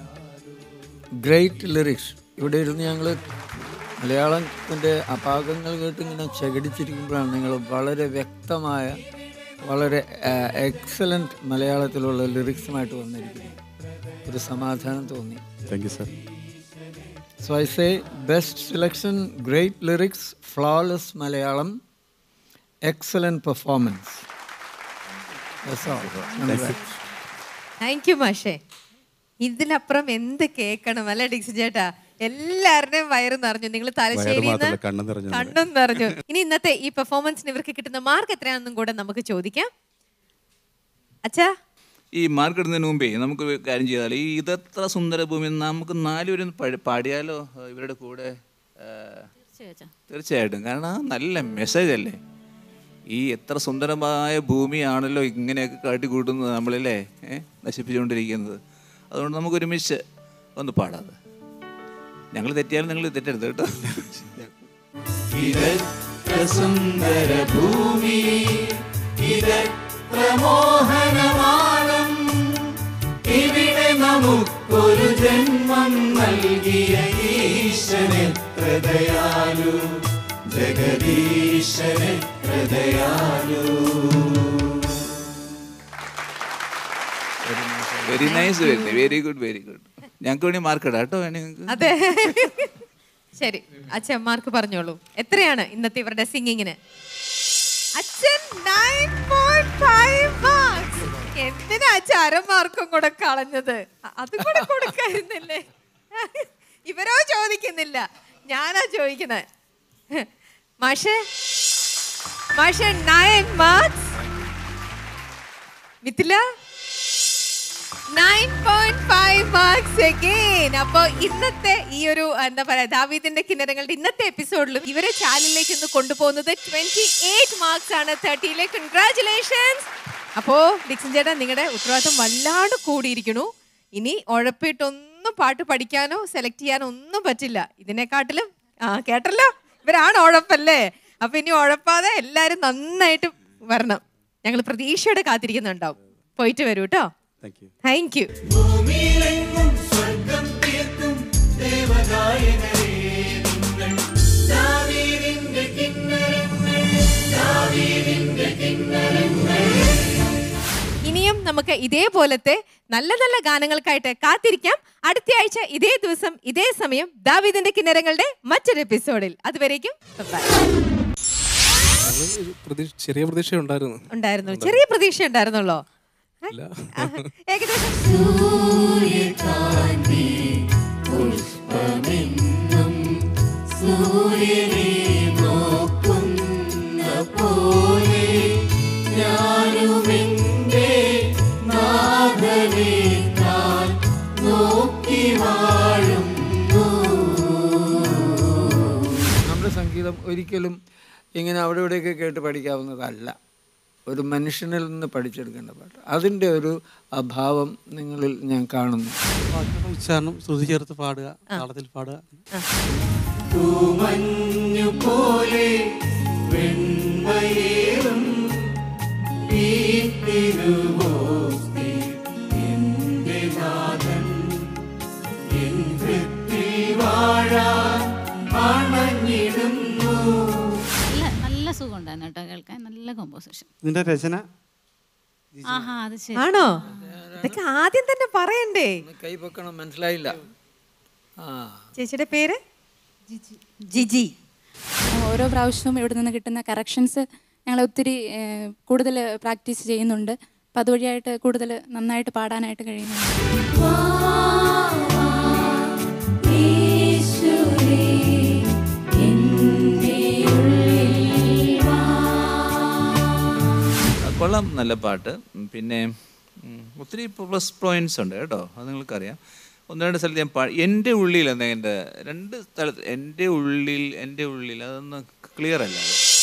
great lyrics ഇവിടെ ഇരുന്ന് ഞങ്ങൾ മലയാളത്തിൻ്റെ അപാകങ്ങൾ കേട്ട് ഇങ്ങനെ ചകിടിച്ചിരിക്കുമ്പോഴാണ് നിങ്ങൾ വളരെ വ്യക്തമായ വളരെ എക്സലൻറ്റ് മലയാളത്തിലുള്ള ലിറിക്സുമായിട്ട് വന്നിരിക്കുന്നത് ഒരു സമാധാനം തോന്നി thank you sir So I say best selection, great lyrics, flawless Malayalam, excellent performance. That's all. Congrats. Thank you മാഷേ ഇതിനപ്പുറം എന്ത് കേൾക്കണം അല്ലെ ഡിക്സ് ചേട്ടാ എല്ലാവരുടെയും വയറ് നിറഞ്ഞു നിങ്ങൾ തലശ്ശേരി മാത്രമല്ല, കണ്ണും നിറഞ്ഞു കണ്ണും നിറഞ്ഞു ഇനി ഇന്നത്തെ ഈ പെർഫോമൻസിന് ഇവർക്ക് കിട്ടുന്ന മാർക്ക് എത്രയാണെന്നും കൂടെ നമുക്ക് ചോദിക്കാം അച്ഛാ ഈ മാർക്ക് ഇടുന്നതിന് മുമ്പേ നമുക്ക് ഒരു കാര്യം ചെയ്താൽ ഈ ഇതെത്ര സുന്ദര ഭൂമി നമുക്ക് നാലുപേരും പഴ- പാടിയാലോ ആ, ഇവരുടെ കൂടെ ആ, തീർച്ചയായിട്ടും കാരണം ആ നല്ല മെസ്സേജ് അല്ലേ ഈ എത്ര സുന്ദരമായ ഭൂമിയാണല്ലോ ഇങ്ങനെയൊക്കെ കാട്ടിക്കൂട്ടുന്നത് നമ്മളല്ലേ ഏ നശിപ്പിച്ചുകൊണ്ടിരിക്കുന്നത് അതുകൊണ്ട് നമുക്ക് ഒരുമിച്ച് ഒന്ന് പാടാതെ ഞങ്ങൾ തെറ്റിയാലും നിങ്ങൾ തെറ്റരുത് കേട്ടോ ഇതെത്ര സുന്ദര ഭൂമി ഇതെത്ര മോഹനമാനം ഇവിടെ നമുക്കൊരു ജന്മം നൽകിയ ഈശനെത്ര ദയാലു ജഗദീശനെത്ര ദയാലു very nice very very good very good ഞങ്ങൾക്ക് വേണ്ടി മാർക്ക് ഇടാം കേട്ടോ വേണേ നിങ്ങൾക്ക് അതെ ശരി അച്ഛൻ മാർക്ക് പറഞ്ഞോളൂ എത്രയാണ് ഇന്നത്തെ ഇവരുടെ സിംഗിങ്ങിന് അച്ഛൻ നയൻ പോയിന്റ് ഫൈവ് മാർക്സ് എന്തിനാ അച്ഛൻ അരമാർക്കും കൂടെ കളഞ്ഞത് അ- അതും കൂടെ കൊടുക്കായിരുന്നില്ലേ ഇവരോ ചോദിക്കുന്നില്ല ഞാനാ ചോദിക്കുന്നത് മാഷെ മാഷെ nine marks Mithila nine point five marks again അപ്പൊ ഇന്നത്തെ ഈ ഒരു എന്താ പറയാ ദാവീദിന്റെ കിന്നരങ്ങളുടെ ഇന്നത്തെ എപ്പിസോഡിലും ഇവരെ ചാനലിലേക്ക് ഒന്ന് കൊണ്ടുപോകുന്നത് ട്വന്റി എയ്റ്റ് മാർക്സ് ആണ് തേർട്ടിയിലെ കൺഗ്രാചുലേഷൻസ് അപ്പോ ഡിക്സൺ ചേട്ടാ നിങ്ങളുടെ ഉത്തരവാദിത്വം വല്ലാണ്ട് കൂടിയിരിക്കണു ഇനി ഉഴപ്പിട്ടൊന്നും പാട്ട് പഠിക്കാനോ സെലക്ട് ചെയ്യാനോ ഒന്നും പറ്റില്ല ഇതിനെക്കാട്ടിലും ആ കേട്ടല്ലോ ഇവരാണ് ഉഴപ്പല്ലേ അപ്പൊ ഇനി ഉഴപ്പാതെ എല്ലാരും നന്നായിട്ട് വരണം ഞങ്ങൾ പ്രതീക്ഷയോടെ കാത്തിരിക്കുന്നുണ്ടാവും പോയിട്ട് വരൂ കേട്ടോ താങ്ക് യു താങ്ക് യു ഭൂമിയിലെങ്ങും സ്വർഗം തീർക്കും ദേവഗായകരേ നിങ്ങൾ ദാവീദിന്റെ കിന്നരങ്ങൾ ദാവീദിന്റെ കിന്നരങ്ങൾ ഇനിയും നമുക്ക് ഇതേപോലത്തെ നല്ല നല്ല ഗാനങ്ങൾക്കായിട്ട് കാത്തിരിക്കാം അടുത്ത ആഴ്ച ഇതേ ദിവസം ഇതേ സമയം ദാവീദിന്റെ കിന്നരങ്ങളുടെ മറ്റൊരു എപ്പിസോഡിൽ അതുവരേക്കും bye. ഞങ്ങള് പ്രതീക്ഷ ചെറിയ പ്രതീക്ഷ ഉണ്ടായിരുന്നു ഉണ്ടായിരുന്നു ചെറിയ പ്രതീക്ഷ ഉണ്ടായിരുന്നുള്ളോ ഇല്ല ആഹ്, ഏകദേശം സൂര്യനെ നോക്കുന്ന പോലെ ഞാനുമെന്റെ നാഥനെ താൻ നോക്കി വാഴുന്നു നമ്മുടെ സംഗീതം ഒരിക്കലും ഇങ്ങനെ അവിടെ ഇവിടെയൊക്കെ കേട്ട് പഠിക്കാവുന്നതല്ല ഒരു മനുഷ്യനിൽ നിന്ന് പഠിച്ചെടുക്കേണ്ട പാട്ട് അതിൻ്റെ ഒരു അഭാവം നിങ്ങളിൽ ഞാൻ കാണുന്നു പാട്ടുകളുടെ ഉച്ചാരണം ശ്രുതി ചേർത്ത് പാടുക താളത്തിൽ പാടുക തൂമഞ്ഞു പോലെ വെണ്മയേറും ഈ തിരുവോസ്തി എന്റെ നാഥൻ എൻ വൃത്തി വാഴാൻ അണഞ്ഞിടുന്നു നല്ല നല്ല സുഖം ഉണ്ടായിരുന്നു കേട്ടോ കേൾക്കാൻ നല്ല കോമ്പോസിഷൻ ഇതിന്റെ രചന ആഹാ അത് ശരി ആണോ ഇതൊക്കെ ആദ്യം തന്നെ പറയണ്ടേ കൈ പൊക്കണം മനസ്സിലായില്ല ആ ചേച്ചിയുടെ പേര് ജിജി ഓരോ പ്രാവശ്യവും ഇവിടെ നിന്ന് കിട്ടുന്ന കറക്ഷൻസ് ഞങ്ങൾ ഒത്തിരി ഏഹ്, കൂടുതൽ പ്രാക്ടീസ് ചെയ്യുന്നുണ്ട് അപ്പം അതുവഴിയായിട്ട് കൂടുതൽ നന്നായിട്ട് പാടാനായിട്ട് കഴിയുന്നുണ്ട് കൊള്ളാം നല്ല പാട്ട് ഉം, പിന്നെ ഉം, ഒത്തിരി പ്ലസ് പോയിന്റ്സ് ഉണ്ട് കേട്ടോ അത് നിങ്ങൾക്കറിയാം ഒന്ന് രണ്ട് സ്ഥലത്ത് ഞാൻ പാ എൻ്റെ ഉള്ളിൽ എന്താ എൻ്റെ രണ്ട് സ്ഥലത്ത് എൻ്റെ ഉള്ളിൽ എൻ്റെ ഉള്ളിൽ അതൊന്ന് ക്ലിയർ അല്ല അത്